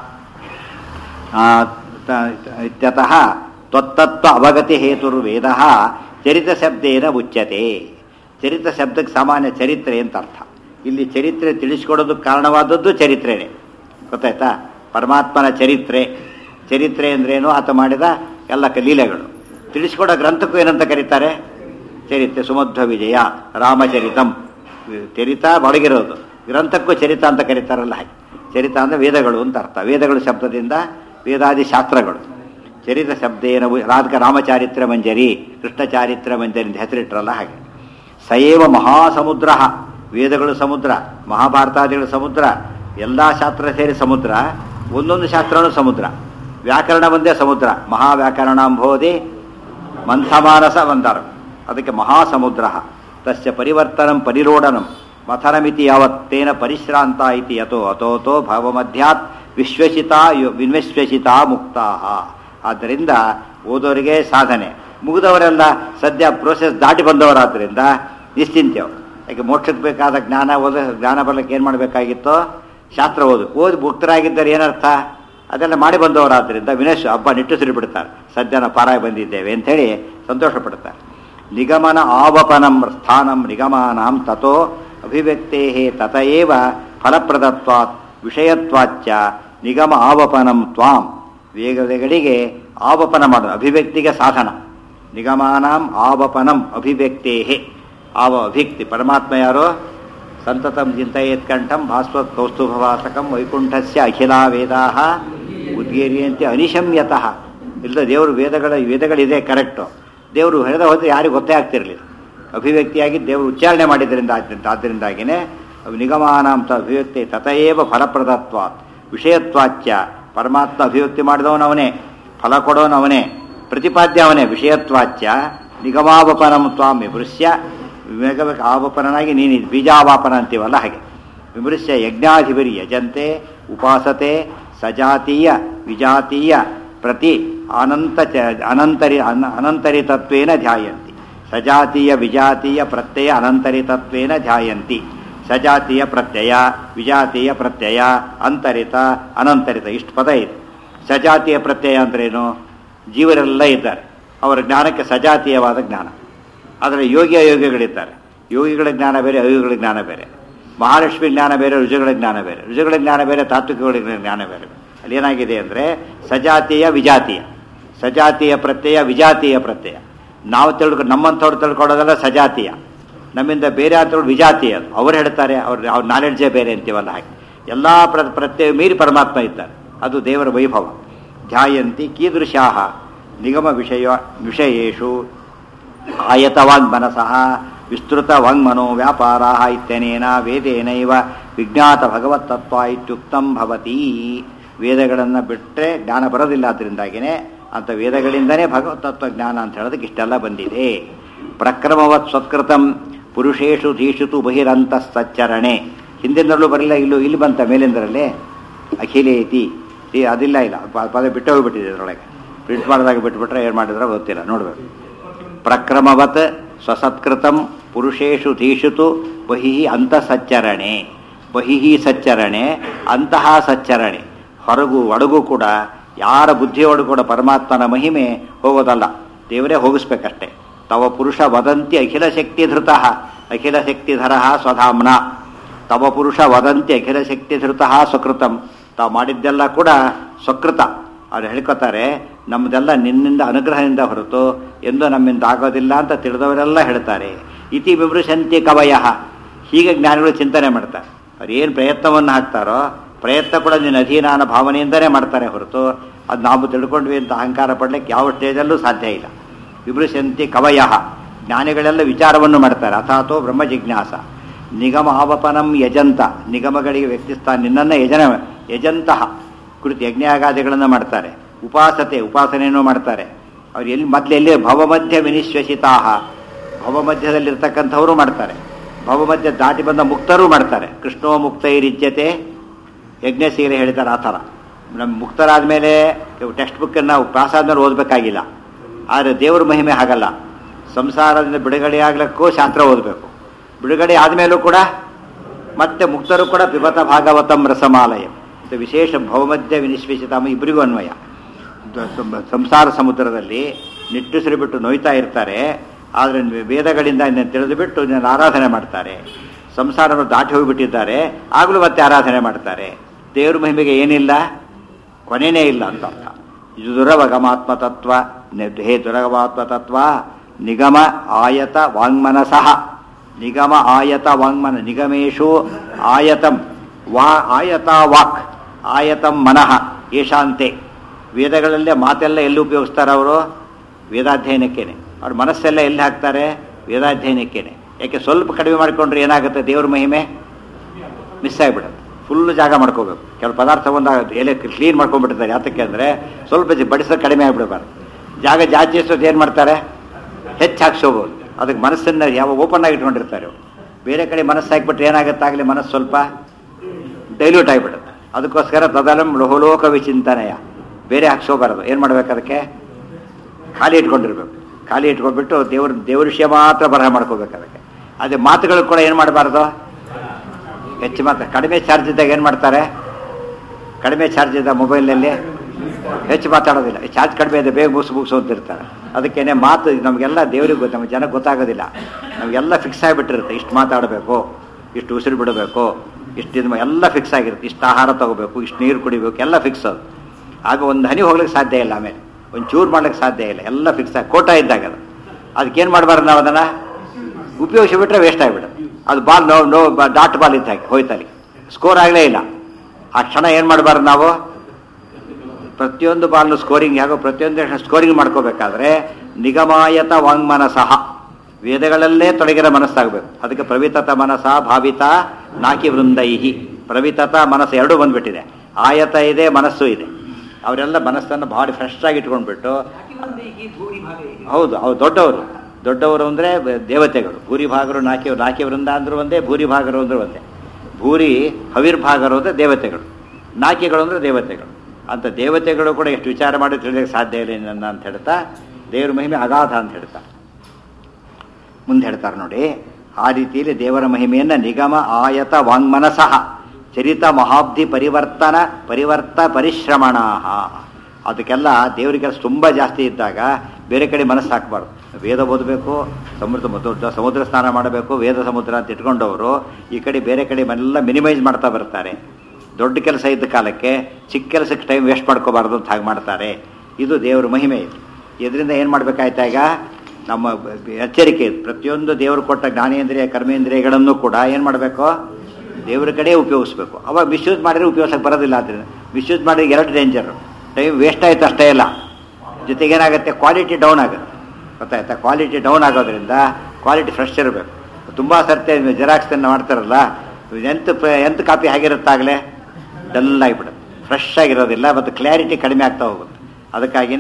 ಆ, ತ- ಇತ್ಯತಃ ತ್ವತ್ತತ್ವ ಅವಗತಿ ಹೇತುರ್ವೇದ ಚರಿತ ಶಬ್ದೇನ ಉಚ್ಯತೆ ಚರಿತ ಶಬ್ದಕ್ಕೆ ಸಾಮಾನ್ಯ ಚರಿತ್ರೆ ಅಂತ ಅರ್ಥ ಇಲ್ಲಿ ಚರಿತ್ರೆ ತಿಳಿಸ್ಕೊಡೋದಕ್ಕೆ ಕಾರಣವಾದದ್ದು ಚರಿತ್ರೆನೇ ಗೊತ್ತಾಯ್ತಾ ಪರಮಾತ್ಮನ ಚರಿತ್ರೆ ಚರಿತ್ರೆ ಅಂದ್ರೇನು ಆತ ಮಾಡಿದ ಎಲ್ಲ ಕ- ಲೀಲೆಗಳು ತಿಳಿಸ್ಕೊಡೋ ಗ್ರಂಥಕ್ಕೂ ಏನಂತ ಕರೀತಾರೆ ಚರಿತ್ರೆ ಸುಮಧ್ವ ವಿಜಯ ರಾಮಚರಿತಂ ಚರಿತ ಒಳಗಿರೋದು ಗ್ರಂಥಕ್ಕೂ ಚರಿತ ಅಂತ ಕರೀತಾರಲ್ಲ ಹಾಗೆ ಚರಿತ ಅಂದರೆ ವೇದಗಳು ಅಂತ ಅರ್ಥ ವೇದಗಳು ಶಬ್ದದಿಂದ ವೇದಾದಿ ಶಾಸ್ತ್ರಗಳು ಚರಿತ ಶಬ್ದೇನ ರಾಧಕ ರಾಮಚಾರಿತ್ರ ಮಂಜರಿ ಕೃಷ್ಣ ಚಾರಿತ್ರ ಮಂಜರಿ ಅಂತ ಹೆಸರಿಟ್ರಲ್ಲ ಹಾಗೆ ಸಯೇವ ಮಹಾಸಮುದ್ರ ವೇದಗಳು ಸಮುದ್ರ ಮಹಾಭಾರತಾದಿಗಳು ಸಮುದ್ರ ಎಲ್ಲ ಶಾಸ್ತ್ರ ಸೇರಿ ಸಮುದ್ರ ಒಂದೊಂದು ಶಾಸ್ತ್ರನೂ ಸಮುದ್ರ ವ್ಯಾಕರಣ ಒಂದೇ ಸಮುದ್ರ ಮಹಾವ್ಯಾಕರಣಾಂಬೋಧಿ ಮಂಥಮಾನಸ ಒಂದಾರು ಅದಕ್ಕೆ ಮಹಾಸಮುದ್ರ ತಸ್ಯ ಪರಿವರ್ತನಂ ಪರಿರೋಢನಂ ಮಥನಮಿತಿ ಯಾವತ್ತೇನ ಪರಿಶ್ರಾಂತ ಇತಿ ಯಥೋ ಅಥೋತೋ ಭವಮಧ್ಯಾತ್ ವಿಶ್ವಸಿತಾ ಯು- ವಿನ್ವಶ್ವಸಿತಾ ಮುಕ್ತಾ ಆದ್ದರಿಂದ ಓದೋರಿಗೆ ಸಾಧನೆ ಮುಗಿದವರೆಲ್ಲ ಸದ್ಯ ಪ್ರೋಸೆಸ್ ದಾಟಿ ಬಂದವರಾದ್ರಿಂದ ನಿಶ್ಚಿಂತೆ ಅವರು ಯಾಕೆ ಮೋಕ್ಷಕ್ಕೆ ಬೇಕಾದ ಜ್ಞಾನ ಓದ ಜ್ಞಾನ ಬರ್ಲಿಕ್ಕೆ ಏನು ಮಾಡಬೇಕಾಗಿತ್ತೋ ಶಾಸ್ತ್ರ ಓದು ಓದಿ ಮುಕ್ತರಾಗಿದ್ದರೆ ಏನರ್ಥ ಅದೆಲ್ಲ ಮಾಡಿ ಬಂದವರಾದ್ರಿಂದ ವಿನಶ್ ಹಬ್ಬ ನಿಟ್ಟುಸಿರಿ ಬಿಡ್ತಾರೆ ಸದ್ಯ ನಾವು ಪಾರಾಗಿ ಬಂದಿದ್ದೇವೆ ಅಂಥೇಳಿ ಸಂತೋಷ ಪಡ್ತಾರೆ ನಿಗಮನ ಆವಪನಂ ಸ್ಥಾನಂ ನಿಗಮಾನಾಂ ತಥೋ ಅಭಿವ್ಯಕ್ತೇ ತತಏವ ಫಲಪ್ರದತ್ವಾತ್ ವಿಷಯತ್ವಾಚ್ಚ ನಿಗಮ ಆವಪನಂ ತ್ವಾಂ ವೇಗಗಳಿಗೆ ಆವಪನ ಮಾಡೋದು ಅಭಿವ್ಯಕ್ತಿಗೆ ಸಾಧನ ನಿಗಮಾನಾಂ ಆವಪನಂ ಅಭಿವ್ಯಕ್ತೇ ಆವ ಅಭಿವ್ಯಕ್ತಿ ಪರಮಾತ್ಮ ಯಾರೋ ಸಂತತಂ ಚಿಂತೆಯೇತ್ ಕಂಠಂ ಭಾಸ್ವತ್ ಕೌಸ್ತುಭವಾಸಕಂ ವೈಕುಂಠಸ್ಯ ಅಖಿಲಾ ವೇದಾ ಉದ್ಗೀರಿಯಂತೆ ಅನಿಶಮ್ಯತಃ ಇಲ್ಲ ದೇವರು ವೇದಗಳ ವೇದಗಳಿದೆ ಕರೆಕ್ಟು ದೇವರು ಹೇಳಿದ ಹೋದ್ರೆ ಯಾರಿಗೂ ಗೊತ್ತೇ ಆಗ್ತಿರಲಿಲ್ಲ ಅಭಿವ್ಯಕ್ತಿಯಾಗಿ ದೇವರು ಉಚ್ಚಾರಣೆ ಮಾಡಿದ್ದರಿಂದ ಆದ್ದರಿಂದ ಆದ್ದರಿಂದಾಗಿಯೇ ನಿಗಮಾನಾಂತ ಅಭಿವ್ಯಕ್ತಿ ತತಏವ ಫಲಪ್ರದತ್ವಾತ್ ವಿಷಯತ್ವಾಚ್ಯ ಪರಮಾತ್ಮ ಅಭಿವ್ಯಕ್ತಿ ಮಾಡಿದವನವನೇ ಫಲ ಕೊಡೋನವನೇ ಪ್ರತಿಪಾದ್ಯ ಅವನೇ ವಿಷಯತ್ವಾಚ್ಯ ನಿಗಮಾವಪನಂ ತ್ವಾಂ ವಿಮೃಶ್ಯ ವಿವೇಕ ಆವಪನನಾಗಿ ನೀನು ಬೀಜಾವಾಪನ ಅಂತೀವಲ್ಲ ಹಾಗೆ ವಿಮೃಶ್ಯ ಯಜ್ಞಾಧಿಪರಿ ಯಜಂತೆ ಉಪಾಸತೆ ಸಜಾತೀಯ ವಿಜಾತೀಯ ಪ್ರತಿ ಅನಂತ ಚ ಅನಂತರಿ ಅನ ಅನಂತರಿತತ್ವೇನ ಧ್ಯಾಯಂತಿ ಸಜಾತೀಯ ವಿಜಾತೀಯ ಪ್ರತ್ಯಯ ಅನಂತರಿತತ್ವೇನ ಧ್ಯಾಯಂತಿ ಸಜಾತೀಯ ಪ್ರತ್ಯಯ ವಿಜಾತೀಯ ಪ್ರತ್ಯಯ ಅಂತರಿತ ಅನಂತರಿತ ಇಷ್ಟು ಪದ ಇದೆ ಸಜಾತೀಯ ಪ್ರತ್ಯಯ ಅಂದ್ರೇನು ಜೀವರೆಲ್ಲ ಇದ್ದಾರೆ ಅವರ ಜ್ಞಾನಕ್ಕೆ ಸಜಾತೀಯವಾದ ಜ್ಞಾನ ಆದರೆ ಯೋಗಿ ಅಯೋಗ್ಯಗಳಿದ್ದಾರೆ ಯೋಗಿಗಳ ಜ್ಞಾನ ಬೇರೆ ಅಯೋಗಿಗಳ ಜ್ಞಾನ ಬೇರೆ ಮಹಾಲಕ್ಷ್ಮಿ ಜ್ಞಾನ ಬೇರೆ ರುಜುಗಳ ಜ್ಞಾನ ಬೇರೆ ರುಜುಗಳ ಜ್ಞಾನ ಬೇರೆ ತಾತ್ವಿಕಗಳ ಜ್ಞಾನ ಬೇರೆ ಅಲ್ಲಿ ಏನಾಗಿದೆ ಅಂದರೆ ಸಜಾತೀಯ ವಿಜಾತೀಯ ಸಜಾತೀಯ ಪ್ರತ್ಯಯ ವಿಜಾತೀಯ ಪ್ರತ್ಯಯ ನಾವು ತಿಳ್ಕೊ ನಮ್ಮಂಥವ್ರು ತಿಳ್ಕೊಳ್ಳೋದೆಲ್ಲ ಸಜಾತೀಯ ನಮ್ಮಿಂದ ಬೇರೆ ಆತಗಳು ವಿಜಾತೀಯ ಅದು ಅವ್ರು ಹೇಳ್ತಾರೆ ಅವ್ರ ಅವ್ರ ನಾಲೆಡ್ಜೇ ಬೇರೆ ಅಂತೀವಲ್ಲ ಹಾಗೆ ಎಲ್ಲ ಪ್ರ ಪ್ರತ್ಯಯ ಮೀರಿ ಪರಮಾತ್ಮ ಇದ್ದಾರೆ ಅದು ದೇವರ ವೈಭವ ಧ್ಯಾಯಂತಿ ಕೀದೃಶಾ ನಿಗಮ ವಿಷಯ ವಿಷಯೇಶು ಆಯತವಾಂಗ್ ಮನಸಃ ವಿಸ್ತೃತ ವಾಂಗ್ಮನೋ ವ್ಯಾಪಾರ ಇತ್ಯನೇನ ವೇದೇನೈವ ವಿಜ್ಞಾತ ಭಗವತ್ತತ್ವ ಇತ್ಯುಕ್ತಂ ಭವತಿ ವೇದಗಳನ್ನು ಬಿಟ್ಟರೆ ಜ್ಞಾನ ಬರೋದಿಲ್ಲ ಅದರಿಂದಾಗಿಯೇ ಅಂತ ವೇದಗಳಿಂದನೇ ಭಗವತ್ ತತ್ವಜ್ಞಾನ ಅಂತ ಹೇಳೋದಕ್ಕೆ ಇಷ್ಟೆಲ್ಲ ಬಂದಿದೆ ಪ್ರಕ್ರಮವತ್ ಸ್ವತ್ಕೃತಂ ಪುರುಷೇಶು ಧೀಷುತು ಬಹಿರಂತ ಸಚ್ಚರಣೆ ಹಿಂದಿನಲ್ಲೂ ಬರಲಿಲ್ಲ ಇಲ್ಲೂ ಇಲ್ಲಿ ಬಂತ ಮೇಲಿಂದರಲ್ಲಿ ಅಖಿಲೇತಿ ಈ ಅದಿಲ್ಲ ಇಲ್ಲ ಪ- ಪದ ಬಿಟ್ಟು ಹೋಗ್ಬಿಟ್ಟಿದೆ ಅದರೊಳಗೆ ಪ್ರಿಂಟ್ ಮಾಡಿದಾಗ ಬಿಟ್ಬಿಟ್ರೆ ಏನು ಮಾಡಿದ್ರೆ ಗೊತ್ತಿಲ್ಲ ನೋಡ್ಬೇಕು ಪ್ರಕ್ರಮವತ್ ಸ್ವಸತ್ಕೃತಂ ಪುರುಷೇಶು ಧೀಷುತು ಬಹಿ ಅಂತಃಸಚ್ಚರಣೆ ಬಹಿ ಸಚ್ಚರಣೆ ಅಂತಹ ಸಚ್ಚರಣೆ ಹೊರಗು ಒಳಗೂ ಕೂಡ ಯಾರ ಬುದ್ಧಿಯೊಳಗೂ ಕೂಡ ಪರಮಾತ್ಮನ ಮಹಿಮೆ ಹೋಗೋದಲ್ಲ ದೇವರೇ ಹೋಗಿಸ್ಬೇಕಷ್ಟೇ ತವ ಪುರುಷ ವದಂತಿ ಅಖಿಲ ಶಕ್ತಿ ಧೃತ ಅಖಿಲ ಶಕ್ತಿಧರ ಸ್ವಧಾಮ್ನ ತವ ಪುರುಷ ವದಂತಿ ಅಖಿಲ ಶಕ್ತಿ ಧೃತ ಸ್ವಕೃತಂ ತಾವು ಮಾಡಿದ್ದೆಲ್ಲ ಕೂಡ ಸ್ವಕೃತ ಅವ್ರು ಹೇಳ್ಕೊತಾರೆ ನಮ್ಮದೆಲ್ಲ ನಿನ್ನಿಂದ ಅನುಗ್ರಹದಿಂದ ಹೊರತು ಎಂದು ನಮ್ಮಿಂದ ಆಗೋದಿಲ್ಲ ಅಂತ ತಿಳಿದವರೆಲ್ಲ ಹೇಳ್ತಾರೆ ಇತಿ ವಿಮೃಶಂತಿ ಕವಯ ಹೀಗೆ ಜ್ಞಾನಿಗಳು ಚಿಂತನೆ ಮಾಡ್ತಾರೆ ಅವ್ರು ಏನು ಪ್ರಯತ್ನವನ್ನು ಹಾಕ್ತಾರೋ ಪ್ರಯತ್ನ ಕೂಡ ನಿನ್ನ ಅಧೀನಾನ ಭಾವನೆಯಿಂದಲೇ ಮಾಡ್ತಾರೆ ಹೊರತು ಅದು ನಾವು ತಿಳ್ಕೊಂಡ್ವಿ ಅಂತ ಅಹಂಕಾರ ಪಡ್ಲಿಕ್ಕೆ ಯಾವ ಸ್ಟೇಜಲ್ಲೂ ಸಾಧ್ಯ ಇಲ್ಲ ವಿಮೃಶಂತಿ ಕವಯ ಜ್ಞಾನಿಗಳೆಲ್ಲ ವಿಚಾರವನ್ನು ಮಾಡ್ತಾರೆ ಅಥಾತೋ ಬ್ರಹ್ಮ ಜಿಜ್ಞಾಸ ನಿಗಮ ಆವಪನಂ ಯಜಂತ ನಿಗಮಗಳಿಗೆ ವ್ಯಕ್ತಿಸ್ಥ ನಿನ್ನನ್ನು ಯಜನ ಯಜಂತಹ ಕುರಿತು ಯಜ್ಞಾಗಾದಿಗಳನ್ನು ಮಾಡ್ತಾರೆ ಉಪಾಸತೆ ಉಪಾಸನೆಯನ್ನು ಮಾಡ್ತಾರೆ ಅವ್ರು ಎಲ್ಲಿ ಮೊದಲೆಲ್ಲಿ ಭವಮಧ್ಯ ವಿನಿಶ್ವಸಿತಾಹ ಭವಮಧ್ಯದಲ್ಲಿರ್ತಕ್ಕಂಥವರು ಮಾಡ್ತಾರೆ ಭವಮಧ್ಯ ದಾಟಿ ಬಂದ ಮುಕ್ತರು ಮಾಡ್ತಾರೆ ಕೃಷ್ಣೋ ಮುಕ್ತೈರಿಜ್ಯತೆ ಯಜ್ಞಶೀಲ ಹೇಳಿದ್ದಾರೆ ಆ ಥರ ನಮ್ಮ ಮುಕ್ತರಾದ ಮೇಲೆ ಟೆಕ್ಸ್ಟ್ ಬುಕ್ಕನ್ನು ನಾವು ಪಾಸ್ ಆದ್ಮೇಲೆ ಓದಬೇಕಾಗಿಲ್ಲ ಆದರೆ ದೇವ್ರ ಮಹಿಮೆ ಹಾಗಲ್ಲ ಸಂಸಾರದಿಂದ ಬಿಡುಗಡೆ ಆಗ್ಲಿಕ್ಕೂ ಶಾಸ್ತ್ರ ಓದಬೇಕು ಬಿಡುಗಡೆ ಆದಮೇಲೂ ಕೂಡ ಮತ್ತೆ ಮುಕ್ತರು ಕೂಡ ಪಿಬತ ಭಾಗವತಂ ರಸಮಾಲಯ ಇದು ವಿಶೇಷ ಭವಮಧ್ಯ ವಿನಿಶ್ವೇಷಿತಾಮ ಇಬ್ಬರಿಗೂ ಅನ್ವಯ ದ- ಸಂ- ಸಂಸಾರ ಸಮುದ್ರದಲ್ಲಿ ನಿಟ್ಟುಸಿರು ಬಿಟ್ಟು ನೋಯ್ತಾ ಇರ್ತಾರೆ ಆದರೆ ವೇದಗಳಿಂದ ಇದನ್ನ ತಿಳಿದು ಬಿಟ್ಟು ಇದನ್ನ ಆರಾಧನೆ ಮಾಡ್ತಾರೆ ಸಂಸಾರವನ್ನು ದಾಟಿ ಹೋಗಿಬಿಟ್ಟಿದ್ದಾರೆ ಆಗಲೂ ಮತ್ತೆ ಆರಾಧನೆ ಮಾಡ್ತಾರೆ ದೇವ್ರ ಮಹಿಮೆಗೆ ಏನಿಲ್ಲ ಕೊನೆಯೇ ಇಲ್ಲ ಅಂತ ಅರ್ಥ ಇದು ದುರವಗಮಾತ್ಮ ತತ್ವ ನೆ- ಹೇ ದುರಗಮಾತ್ಮ ತತ್ವ ನಿಗಮ ಆಯತ ವಾಂಗ್ಮನಸಃ ನಿಗಮ ಆಯತ ವಾಂಗ್ಮನ ನಿಗಮೇಶು ಆಯತಂ ವಾ ಆಯತ ವಾಕ್ ಆಯತಂ ಮನಃ ಏಷಾಂತೆ ವೇದಗಳಲ್ಲೇ ಮಾತೆಲ್ಲ ಎಲ್ಲಿ ಉಪಯೋಗಿಸ್ತಾರೆ ಅವರು ವೇದಾಧ್ಯಯನಕ್ಕೇನೆ ಅವ್ರ ಮನಸ್ಸೆಲ್ಲ ಎಲ್ಲಿ ಹಾಕ್ತಾರೆ ವೇದಾಧ್ಯಯನಕ್ಕೇನೆ ಯಾಕೆ ಸ್ವಲ್ಪ ಕಡಿಮೆ ಮಾಡಿಕೊಂಡ್ರೆ ಏನಾಗುತ್ತೆ ದೇವ್ರ ಮಹಿಮೆ ಮಿಸ್ ಆಗಿಬಿಡುತ್ತೆ ಫುಲ್ ಜಾಗ ಮಾಡ್ಕೋಬೇಕು ಕೆಲವು ಪದಾರ್ಥ ಬಂದಾಗ ಎಲೆ ಕ್ಲೀನ್ ಮಾಡ್ಕೊಂಡ್ಬಿಟ್ಟಿರ್ತಾರೆ ಯಾತಕ್ಕೆ ಅಂದರೆ ಸ್ವಲ್ಪ ಜ- ಬಡಿಸೋದು ಕಡಿಮೆ ಆಗಿಬಿಡಬಾರ್ದು ಜಾಗ ಜಾಸ್ತಿ ಎಷ್ಟೊತ್ತು ಏನು ಮಾಡ್ತಾರೆ ಹೆಚ್ಚು ಹಾಕ್ಸೋಬೋದು ಅದಕ್ಕೆ ಮನಸ್ಸನ್ನು ಯಾವ ಓಪನ್ ಆಗಿ ಇಟ್ಕೊಂಡಿರ್ತಾರೆ ಅವ್ರು. ಬೇರೆ ಕಡೆ ಮನಸ್ಸು ಹಾಕ್ಬಿಟ್ರೆ ಏನಾಗುತ್ತಾಗಲಿ ಮನಸ್ಸು ಸ್ವಲ್ಪ ಡೈಲ್ಯೂಟ್ ಆಗಿಬಿಡುತ್ತೆ ಅದಕ್ಕೋಸ್ಕರ ತದಲಂ ಲೋಹಲೋಕ ವಿಚಿಂತನೆಯ ಬೇರೆ ಹಾಕ್ಸೋಬಾರದು ಏನು ಮಾಡ್ಬೇಕು ಅದಕ್ಕೆ ಖಾಲಿ ಇಟ್ಕೊಂಡಿರ್ಬೇಕು ಖಾಲಿ ಇಟ್ಕೊಂಡ್ಬಿಟ್ಟು ದೇವ್ರ ದೇವ್ರ ವಿಷಯ ಮಾತ್ರ ಬರಹ ಮಾಡ್ಕೋಬೇಕು ಅದಕ್ಕೆ ಅದೇ ಮಾತುಗಳು ಕೂಡ ಏನು ಮಾಡಬಾರ್ದು ಹೆಚ್ಚು ಮಾತ್ರ ಕಡಿಮೆ ಚಾರ್ಜ್ ಇದ್ದಾಗ ಏನು ಮಾಡ್ತಾರೆ ಕಡಿಮೆ ಚಾರ್ಜ್ ಇದ್ದ ಮೊಬೈಲ್ನಲ್ಲಿ ಹೆಚ್ಚು ಮಾತಾಡೋದಿಲ್ಲ ಚಾರ್ಜ್ ಕಡಿಮೆ ಇದೆ ಬೇಗ ಮುಗಿಸು ಮುಗಿಸು ಅಂತಿರ್ತಾರೆ ಅದಕ್ಕೇನೆ ಮಾತು ನಮಗೆಲ್ಲ ದೇವ್ರಿಗೆ ಗೊತ್ತು ನಮ್ಮ ಜನಕ್ಕೆ ಗೊತ್ತಾಗೋದಿಲ್ಲ ನಮಗೆಲ್ಲ ಫಿಕ್ಸ್ ಆಗಿಬಿಟ್ಟಿರುತ್ತೆ ಇಷ್ಟು ಮಾತಾಡಬೇಕು ಇಷ್ಟು ಉಸಿರು ಬಿಡಬೇಕು ಇಷ್ಟು ಇದು ಎಲ್ಲ ಫಿಕ್ಸ್ ಆಗಿರುತ್ತೆ ಇಷ್ಟು ಆಹಾರ ತಗೋಬೇಕು ಇಷ್ಟು ನೀರು ಕುಡಿಬೇಕು ಎಲ್ಲ ಫಿಕ್ಸ್ ಅದು ಆಗ ಒಂದು ಹನಿ ಹೋಗ್ಲಿಕ್ಕೆ ಸಾಧ್ಯ ಇಲ್ಲ ಆಮೇಲೆ ಒಂದು ಚೂರು ಮಾಡ್ಲಿಕ್ಕೆ ಸಾಧ್ಯ ಇಲ್ಲ ಎಲ್ಲ ಫಿಕ್ಸ್ ಆಗಿ ಕೋಟ ಇದ್ದಾಗ ಅದು ಅದಕ್ಕೇನು ಮಾಡಬಾರ್ದು ನಾವು ಅದನ್ನು ಉಪಯೋಗಿಸಿಬಿಟ್ರೆ ವೇಸ್ಟ್ ಆಗಿಬಿಡುತ್ತೆ ಅದು ball no no dot ball ಇದ್ದ ಹಾಗೆ ಹೋಯ್ತಲ್ಲಿ ಸ್ಕೋರ್ ಆಗಲೇ ಇಲ್ಲ ಆ ಕ್ಷಣ ಏನು ಮಾಡಬಾರ್ದು ನಾವು ಪ್ರತಿಯೊಂದು ಬಾಲ್ನು ಸ್ಕೋರಿಂಗ್ ಯಾಕೋ ಪ್ರತಿಯೊಂದು ಸ್ಕೋರಿಂಗ್ ಮಾಡ್ಕೋಬೇಕಾದ್ರೆ ನಿಗಮಾಯತ ವಾಂಗ್ಮನಸಃ ವೇದಗಳಲ್ಲೇ ತೊಡಗಿರೋ ಮನಸ್ಸಾಗಬೇಕು ಅದಕ್ಕೆ ಪ್ರವಿತತ ಮನಸ ಭಾವಿತ ನಾಕಿ ವೃಂದೈಹಿ ಪ್ರವಿತತ ಮನಸ್ಸು ಎರಡೂ ಬಂದ್ಬಿಟ್ಟಿದೆ ಆಯತ ಇದೆ ಮನಸ್ಸು ಇದೆ ಅವರೆಲ್ಲ ಮನಸ್ಸನ್ನು ಭಾಳ ಫ್ರೆಶ್ ಆಗಿ ಇಟ್ಕೊಂಡ್ಬಿಟ್ಟು ಹೌದು ಅವ್ರು ದೊಡ್ಡವರು ದೊಡ್ಡವರು ಅಂದರೆ ದೇವತೆಗಳು ಭೂರಿ ಭಾಗರು ನಾಕಿ ನಾಕಿ ವೃಂದ ಅಂದ್ರೂ ಒಂದೇ ಭೂರಿ ಭಾಗರು ಅಂದ್ರೂ ಒಂದೇ ಭೂರಿ ಹವಿರ್ಭಾಗರು ಅಂದರೆ ದೇವತೆಗಳು ನಾಕಿಗಳು ಅಂದರೆ ದೇವತೆಗಳು ಅಂತ ದೇವತೆಗಳು ಕೂಡ ಎಷ್ಟು ವಿಚಾರ ಮಾಡಿ ತಿಳಿಯೋಕ್ಕೆ ಸಾಧ್ಯ ಇಲ್ಲ ನನ್ನ ಅಂತ ಹೇಳ್ತಾ ದೇವ್ರ ಮಹಿಮೆ ಅಗಾಧ ಅಂತ ಹೇಳ್ತಾ ಮುಂದೆ ಹೇಳ್ತಾರೆ ನೋಡಿ ಆ ರೀತಿಯಲ್ಲಿ ದೇವರ ಮಹಿಮೆಯನ್ನು ನಿಗಮ ಆಯತ ವಾಂಗ್ಮನಸಃ ಚರಿತ ಮಹಾಬ್ಧಿ ಪರಿವರ್ತನ ಪರಿವರ್ತ ಪರಿಶ್ರಮಣ ಅದಕ್ಕೆಲ್ಲ ದೇವರಿಗೆ ಕೆಲಸ ತುಂಬ ಜಾಸ್ತಿ ಇದ್ದಾಗ ಬೇರೆ ಕಡೆ ಮನಸ್ಸು ಹಾಕಬಾರ್ದು ವೇದ ಓದಬೇಕು ಸಮುದ್ರ ದೊಡ್ಡ ಸಮುದ್ರ ಸ್ನಾನ ಮಾಡಬೇಕು ವೇದ ಸಮುದ್ರ ಅಂತ ಇಟ್ಕೊಂಡವರು ಈ ಕಡೆ ಬೇರೆ ಕಡೆ ಎಲ್ಲ ಮಿನಿಮೈಸ್ ಮಾಡ್ತಾ ಬರ್ತಾರೆ ದೊಡ್ಡ ಕೆಲಸ ಇದ್ದ ಕಾಲಕ್ಕೆ ಚಿಕ್ಕ ಕೆಲಸಕ್ಕೆ ಟೈಮ್ ವೇಸ್ಟ್ ಮಾಡ್ಕೋಬಾರ್ದು ಅಂತ ಹಾಗೆ ಮಾಡ್ತಾರೆ ಇದು ದೇವರ ಮಹಿಮೆ ಇದು ಇದರಿಂದ ಏನು ಮಾಡಬೇಕಾಯ್ತಾ ಈಗ ನಮ್ಮ ಬ- ಬ- ಎಚ್ಚರಿಕೆ ಇದು. ಪ್ರತಿಯೊಂದು ದೇವರು ಕೊಟ್ಟ ಜ್ಞಾನೇಂದ್ರಿಯ ಕರ್ಮೇಂದ್ರಿಯಗಳನ್ನು ಕೂಡ ಏನು ಮಾಡಬೇಕು ದೇವರ ಕಡೆ ಉಪಯೋಗಿಸ್ಬೇಕು ಅವಾಗ ಮಿಸ್ಯೂಸ್ ಮಾಡಿದ್ರೆ ಉಪಯೋಗಿಸಕ್ಕೆ ಬರೋದಿಲ್ಲ ಆದ್ದರಿಂದ ಮಿಸ್ಯೂಸ್ ಮಾಡಿದ್ರೆ ಎರಡು ಡೇಂಜರು ಟೈಮ್ ವೇಸ್ಟ್ ಆಯ್ತು ಅಷ್ಟೇ ಇಲ್ಲ ಜೊತೆಗೆ ಏನಾಗುತ್ತೆ ಕ್ವಾಲಿಟಿ ಡೌನ್ ಆಗುತ್ತೆ ಗೊತ್ತಾಯ್ತಾ ಕ್ವಾಲಿಟಿ ಡೌನ್ ಆಗೋದ್ರಿಂದ ಕ್ವಾಲಿಟಿ ಫ್ರೆಶ್ ಇರಬೇಕು ತುಂಬ ಸರ್ತಿ ಜೆರಾಕ್ಸನ್ನು ಮಾಡ್ತಾರಲ್ಲ ಎಂತ ಎಂತ ಕಾಪಿ ಆಗಿರುತ್ತಾಗಲೇ ಡಲ್ ಆಗಿಬಿಡುತ್ತೆ ಫ್ರೆಶ್ ಆಗಿರೋದಿಲ್ಲ ಮತ್ತು ಕ್ಲಾರಿಟಿ ಕಡಿಮೆ ಆಗ್ತಾ ಹೋಗುತ್ತೆ ಅದಕ್ಕಾಗಿಯೇ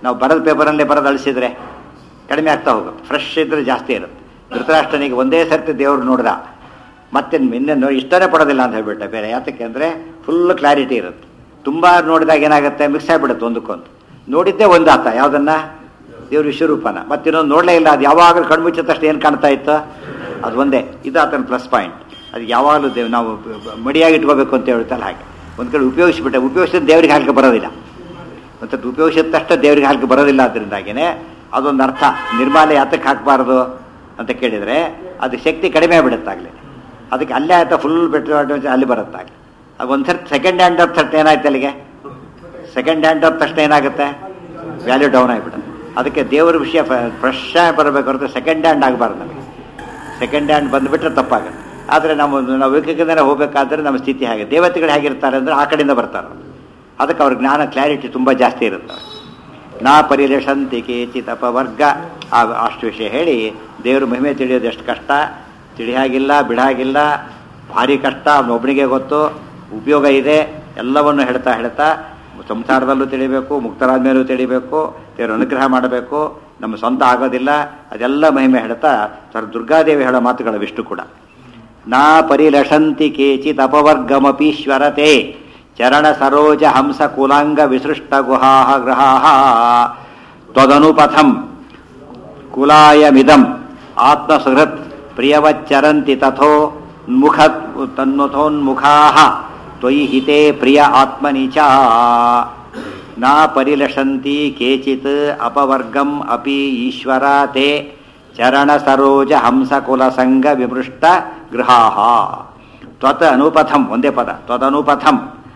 ನಾವು ಬರದ ಪೇಪರಲ್ಲೇ ಬರೋದು ಅಳಿಸಿದ್ರೆ ಕಡಿಮೆ ಆಗ್ತಾ ಹೋಗುತ್ತೆ ಫ್ರೆಶ್ ಇದ್ರೆ ಜಾಸ್ತಿ ಇರುತ್ತೆ ಧೃತರಾಷ್ಟ್ರನಿಗೆ ಒಂದೇ ಸರ್ತಿ ದೇವರು ನೋಡ್ದ ಮತ್ತೆ ಇನ್ನೇ ನೋಡಿ ಇಷ್ಟನೇ ಪಡೋದಿಲ್ಲ ಅಂತ ಹೇಳ್ಬಿಟ್ಟೆ ಬೇರೆ ಯಾತಕ್ಕೆ ಅಂದರೆ ಫುಲ್ ಕ್ಲಾರಿಟಿ ಇರುತ್ತೆ ತುಂಬ ನೋಡಿದಾಗ ಏನಾಗುತ್ತೆ ಮಿಕ್ಸ್ ಆಗಿಬಿಡುತ್ತೆ ಒಂದಕ್ಕೊಂದು ನೋಡಿದ್ದೇ ಒಂದು ಆತ ಯಾವುದನ್ನ ದೇವ್ರ ವಿಶ್ವರೂಪನ ಮತ್ತೆ ಇನ್ನೊಂದು ನೋಡಲೇ ಇಲ್ಲ ಅದು ಯಾವಾಗಲೂ ಕಣ್ಮುಚ್ಚಿದ ತಕ್ಷಣ ಏನು ಕಾಣ್ತಾ ಇತ್ತು ಅದು ಒಂದೇ ಇದು ಆತನ ಪ್ಲಸ್ ಪಾಯಿಂಟ್ ಅದು ಯಾವಾಗಲೂ ದೇವ್ ನಾವು ಬ- ಬ- ಮಡಿಯಾಗಿ ಇಟ್ಕೋಬೇಕು ಅಂತ ಹೇಳುತ್ತಲ್ಲ ಹಾಗೆ ಒಂದು ಕಡೆ ಉಪಯೋಗಿಸ್ಬಿಟ್ಟೆ ಉಪಯೋಗಿಸಿದ ದೇವರಿಗೆ ಹಾಲಿಗೆ ಬರೋದಿಲ್ಲ ಮತ್ತು ಉಪಯೋಗಿಸಿದ ತಕ್ಷಣ ದೇವರಿಗೆ ಹಾಲಿಗೆ ಬರೋದಿಲ್ಲ ಅದರಿಂದಾಗಿನೇ ಅದೊಂದು ಅರ್ಥ ನಿರ್ಮಾಲ ಯಾತಕ್ಕೆ ಹಾಕಬಾರ್ದು ಅಂತ ಕೇಳಿದರೆ ಅದು ಶಕ್ತಿ ಕಡಿಮೆ ಆಗ್ಬಿಡುತ್ತಾಗಲಿ ಅದಕ್ಕೆ ಅಲ್ಲೇ ಆಯ್ತಾ ಫುಲ್ ಬೆಟ್ರ್ ಅಲ್ಲಿ ಬರುತ್ತಾಗಲಿ ಅದು ಒಂದು ಸರ್ತಿ ಸೆಕೆಂಡ್ ಹ್ಯಾಂಡ್ ಆಫ್ ತಕ್ಷಣ ಏನಾಯ್ತು ಅಲ್ಲಿಗೆ ಸೆಕೆಂಡ್ ಹ್ಯಾಂಡ್ ಆಫ್ ತಕ್ಷಣ ಏನಾಗುತ್ತೆ ವ್ಯಾಲ್ಯೂ ಡೌನ್ ಆಗಿಬಿಡುತ್ತೆ ಅದಕ್ಕೆ ದೇವರ ವಿಷಯ ಫ್ರೆಶ್ ಆಗಿ ಬರಬೇಕು ಹೊರತು ಸೆಕೆಂಡ್ ಹ್ಯಾಂಡ್ ಆಗಬಾರ್ದು ನಮಗೆ ಸೆಕೆಂಡ್ ಹ್ಯಾಂಡ್ ಬಂದುಬಿಟ್ರೆ ತಪ್ಪಾಗುತ್ತೆ ಆದರೆ ನಾವು ನಾವು ವಿವೇಕದಿಂದ ಹೋಗಬೇಕಾದ್ರೆ ನಮ್ಮ ಸ್ಥಿತಿ ಹಾಗೆ ದೇವತೆಗಳು ಹೇಗಿರ್ತಾರೆ ಅಂದರೆ ಆ ಕಡೆಯಿಂದ ಬರ್ತಾರೆ ಅದಕ್ಕೆ ಅವ್ರ ಜ್ಞಾನ ಕ್ಲಾರಿಟಿ ತುಂಬ ಜಾಸ್ತಿ ಇರುತ್ತೆ ನಾ ಪರಿರಶಂತಿ ಕೇಚಿತ್ ಅಪವರ್ಗ ಆ ಅಷ್ಟು ವಿಷಯ ಹೇಳಿ ದೇವರು ಮಹಿಮೆ ತಿಳಿಯೋದು ಎಷ್ಟು ಕಷ್ಟ ತಿಳಿಯಾಗಿಲ್ಲ ಬಿಡಾಗಿಲ್ಲ ಭಾರಿ ಕಷ್ಟ ಅವನೊಬ್ಬನಿಗೆ ಗೊತ್ತು ಉಪಯೋಗ ಇದೆ ಎಲ್ಲವನ್ನು ಹೇಳ್ತಾ ಹೇಳ್ತಾ ಸಂಸಾರದಲ್ಲೂ ತಿಳಿಬೇಕು ಮುಕ್ತರಾದ ಮೇಲೂ ತಿಳಿಬೇಕು ದೇವರು ಅನುಗ್ರಹ ಮಾಡಬೇಕು ನಮ್ಮ ಸ್ವಂತ ಆಗೋದಿಲ್ಲ ಅದೆಲ್ಲ ಮಹಿಮೆ ಹೇಳ್ತಾ ಸರ್ ದುರ್ಗಾದೇವಿ ಹೇಳೋ ಮಾತುಗಳು ವಿಷ್ಣು ಕೂಡ ನಾ ಪರಿಲಷಂತಿ ಕೇಚಿತ್ ಅಪವರ್ಗಮಪೀಶ್ವರತೆ ಚರಣ ಸರೋಜ ಹಂಸ ಕುಲಾಂಗ ವಿಸೃಷ್ಟ ಗುಹಾ ಗೃಹಾ ತ್ವದನುಪಥಂ ಕುಲಾಯಮಿದಂ ಆತ್ಮಸುಹೃತ್ ಪ್ರಿಯವಚ್ಚರಂತಿ ತಥೋ ಮುಖ ತನ್ನುಥೋನ್ಮುಖಾ ತ್ವಯಿ ಹಿತೆ ಪ್ರಿಯ ಆತ್ಮನಿ ಚ ನ ಪರಿಲಷಂತಿ ಕೇಚಿತ್ ಅಪವರ್ಗಂ ಅಪಿ ಈಶ್ವರ ತೇ ಚರಣ ಸರೋಜ ಹಂಸ ಕುಲ ಸಂಗ ವಿಮೃಷ್ಟ ಗೃಹಾ ತ್ವತ್ ಅನುಪಥಂ ಒಂದೇ ಪದ ತ್ವದನುಪಥಂ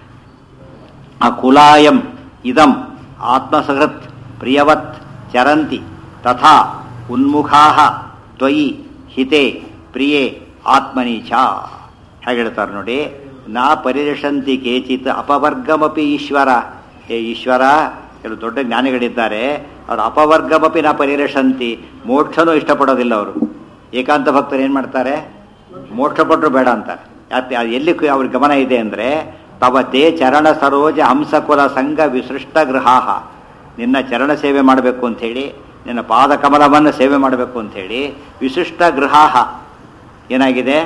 ಅಕುಲಾಯಂ ಇದಂ ಆತ್ಮಸಹೃತ್ ಪ್ರಿಯವತ್ ಚರಂತಿ ತಥಾ ಉನ್ಮುಖಾ ತ್ವಯಿ ಹಿತೆ ಪ್ರಿಯೇ ಆತ್ಮನಿ ಚ ಹೇಗೆ ಹೇಳ್ತಾರೆ ನೋಡಿ ನಾ ಪರಿರಕ್ಷಂತಿ ಕೇಚಿತ್ ಅಪವರ್ಗಮಪಿ ಈಶ್ವರ ಏ ಈಶ್ವರ ಕೆಲವು ದೊಡ್ಡ ಜ್ಞಾನಿಗಳಿದ್ದಾರೆ ಅವರು ಅಪವರ್ಗಮಪಿ ನಾ ಪರಿರಕ್ಷಂತಿ ಮೋಕ್ಷನೂ ಇಷ್ಟಪಡೋದಿಲ್ಲ ಅವರು ಏಕಾಂತ ಭಕ್ತರು ಏನು ಮಾಡ್ತಾರೆ ಮೋಕ್ಷ ಪಟ್ಟರು ಬೇಡ ಅಂತಾರೆ ಯಾಕೆ ಅದು ಎಲ್ಲಿ ಕು- ಅವ್ರ ಗಮನ ಇದೆ ಅಂದರೆ ತವತೆ ಚರಣ ಸರೋಜ ಹಂಸಕುಲ ಸಂಘ ವಿಸೃಷ್ಟ ಗೃಹಾಹ ನಿನ್ನ ಚರಣ ಸೇವೆ ಮಾಡಬೇಕು ಅಂಥೇಳಿ ನಿನ್ನ ಪಾದ ಕಮಲವನ್ನು ಸೇವೆ ಮಾಡಬೇಕು ಅಂಥೇಳಿ ವಿಶಿಷ್ಟ ಗೃಹಾಹ ಏನಾಗಿದೆ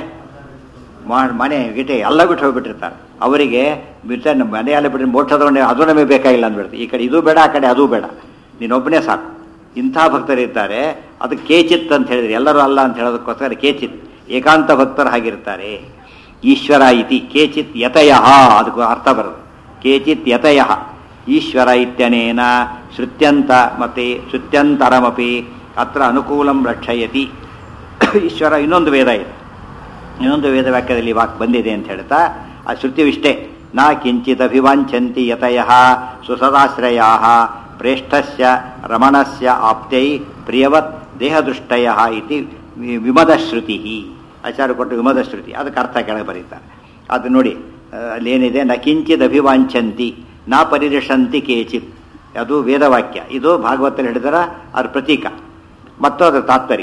ಮಾ- ಮನೆ ಗಿಟೆ ಎಲ್ಲ ಬಿಟ್ಟು ಹೋಗ್ಬಿಟ್ಟಿರ್ತಾರೆ ಅವರಿಗೆ ಬಿಟ್ಟ ನಮ್ಮ ಮನೆಯಲ್ಲ ಬಿಟ್ಟರೆ ಮೋಕ್ಷ ತಗೊಂಡೆ ಅದು ನಮಗೆ ಬೇಕಾಗಿಲ್ಲ ಅಂದ್ಬಿಡ್ತು ಈ ಕಡೆ ಇದು ಬೇಡ ಆ ಕಡೆ ಅದು ಬೇಡ ನೀನೊಬ್ಬನೇ ಸಾಕು ಇಂಥ ಭಕ್ತರಿರ್ತಾರೆ ಅದು ಕೇಚಿತ್ ಅಂತ ಹೇಳಿದ್ರೆ ಎಲ್ಲರೂ ಅಲ್ಲ ಅಂತ ಹೇಳೋದಕ್ಕೋಸ್ಕರ ಕೇಚಿತ್ ಏಕಾಂತ ಭಕ್ತರು ಹಾಗಿರ್ತಾರೆ ಈಶ್ವರ ಇತಿ ಕೇಚಿತ್ ಯತಯ ಅದಕ್ಕೂ ಅರ್ಥ ಬರೋದು ಕೇಚಿತ್ ಯತಯ ಈಶ್ವರ ಇತ್ಯನೇನ ಶ್ರುತ್ಯಂತ ಮತ್ತೆ ಶ್ರುತ್ಯಂತರಮಪಿ ಅತ್ರ ಅನುಕೂಲಂ ರಕ್ಷಯತಿ ಈಶ್ವರ ಇನ್ನೊಂದು ವೇದ ಇದೆ ಇನ್ನೊಂದು ವೇದ ವಾಕ್ಯದಲ್ಲಿ ವಾಕ್ ಬಂದಿದೆ ಅಂತ ಹೇಳ್ತಾ ಆ ಶ್ರುತಿವಿಷ್ಟೇ ನಾ ಕಿಂಚಿತ್ ಅಭಿವಾಂಛಂತಿ ಯತಯ ಸುಸದಾಶ್ರಯ ಪ್ರೇಷ್ಠಸ್ಯ ರಮಣಸ್ಯ ಆಪ್ತೈ ಪ್ರಿಯವತ್ ದೇಹದೃಷ್ಟಯ ಇತಿ ವಿ- ವಿಮದ ಶ್ರುತಿ ಆಚಾರ್ಯ ಕೊಟ್ಟು ವಿಮದ ಶ್ರುತಿ ಅದಕ್ಕೆ ಅರ್ಥ ಕೆಳಗೆ ಬರೀತಾರೆ ಅದು ನೋಡಿ ಆ, ಅಲ್ಲೇನಿದೆ ನ ಕಿಂಚಿತ್ ಅಭಿವಾಂಛಂತಿ ನಾ ಪರಿರಕ್ಷಂತಿ ಕೇಚಿತ್ ಅದು ವೇದವಾಕ್ಯ ಇದು ಭಾಗವತಲ್ಲಿ ಹಿಡಿದರ ಅದ್ರ ಪ್ರತೀಕ ಮತ್ತು ಅದರ ತಾತ್ಪರ್ಯ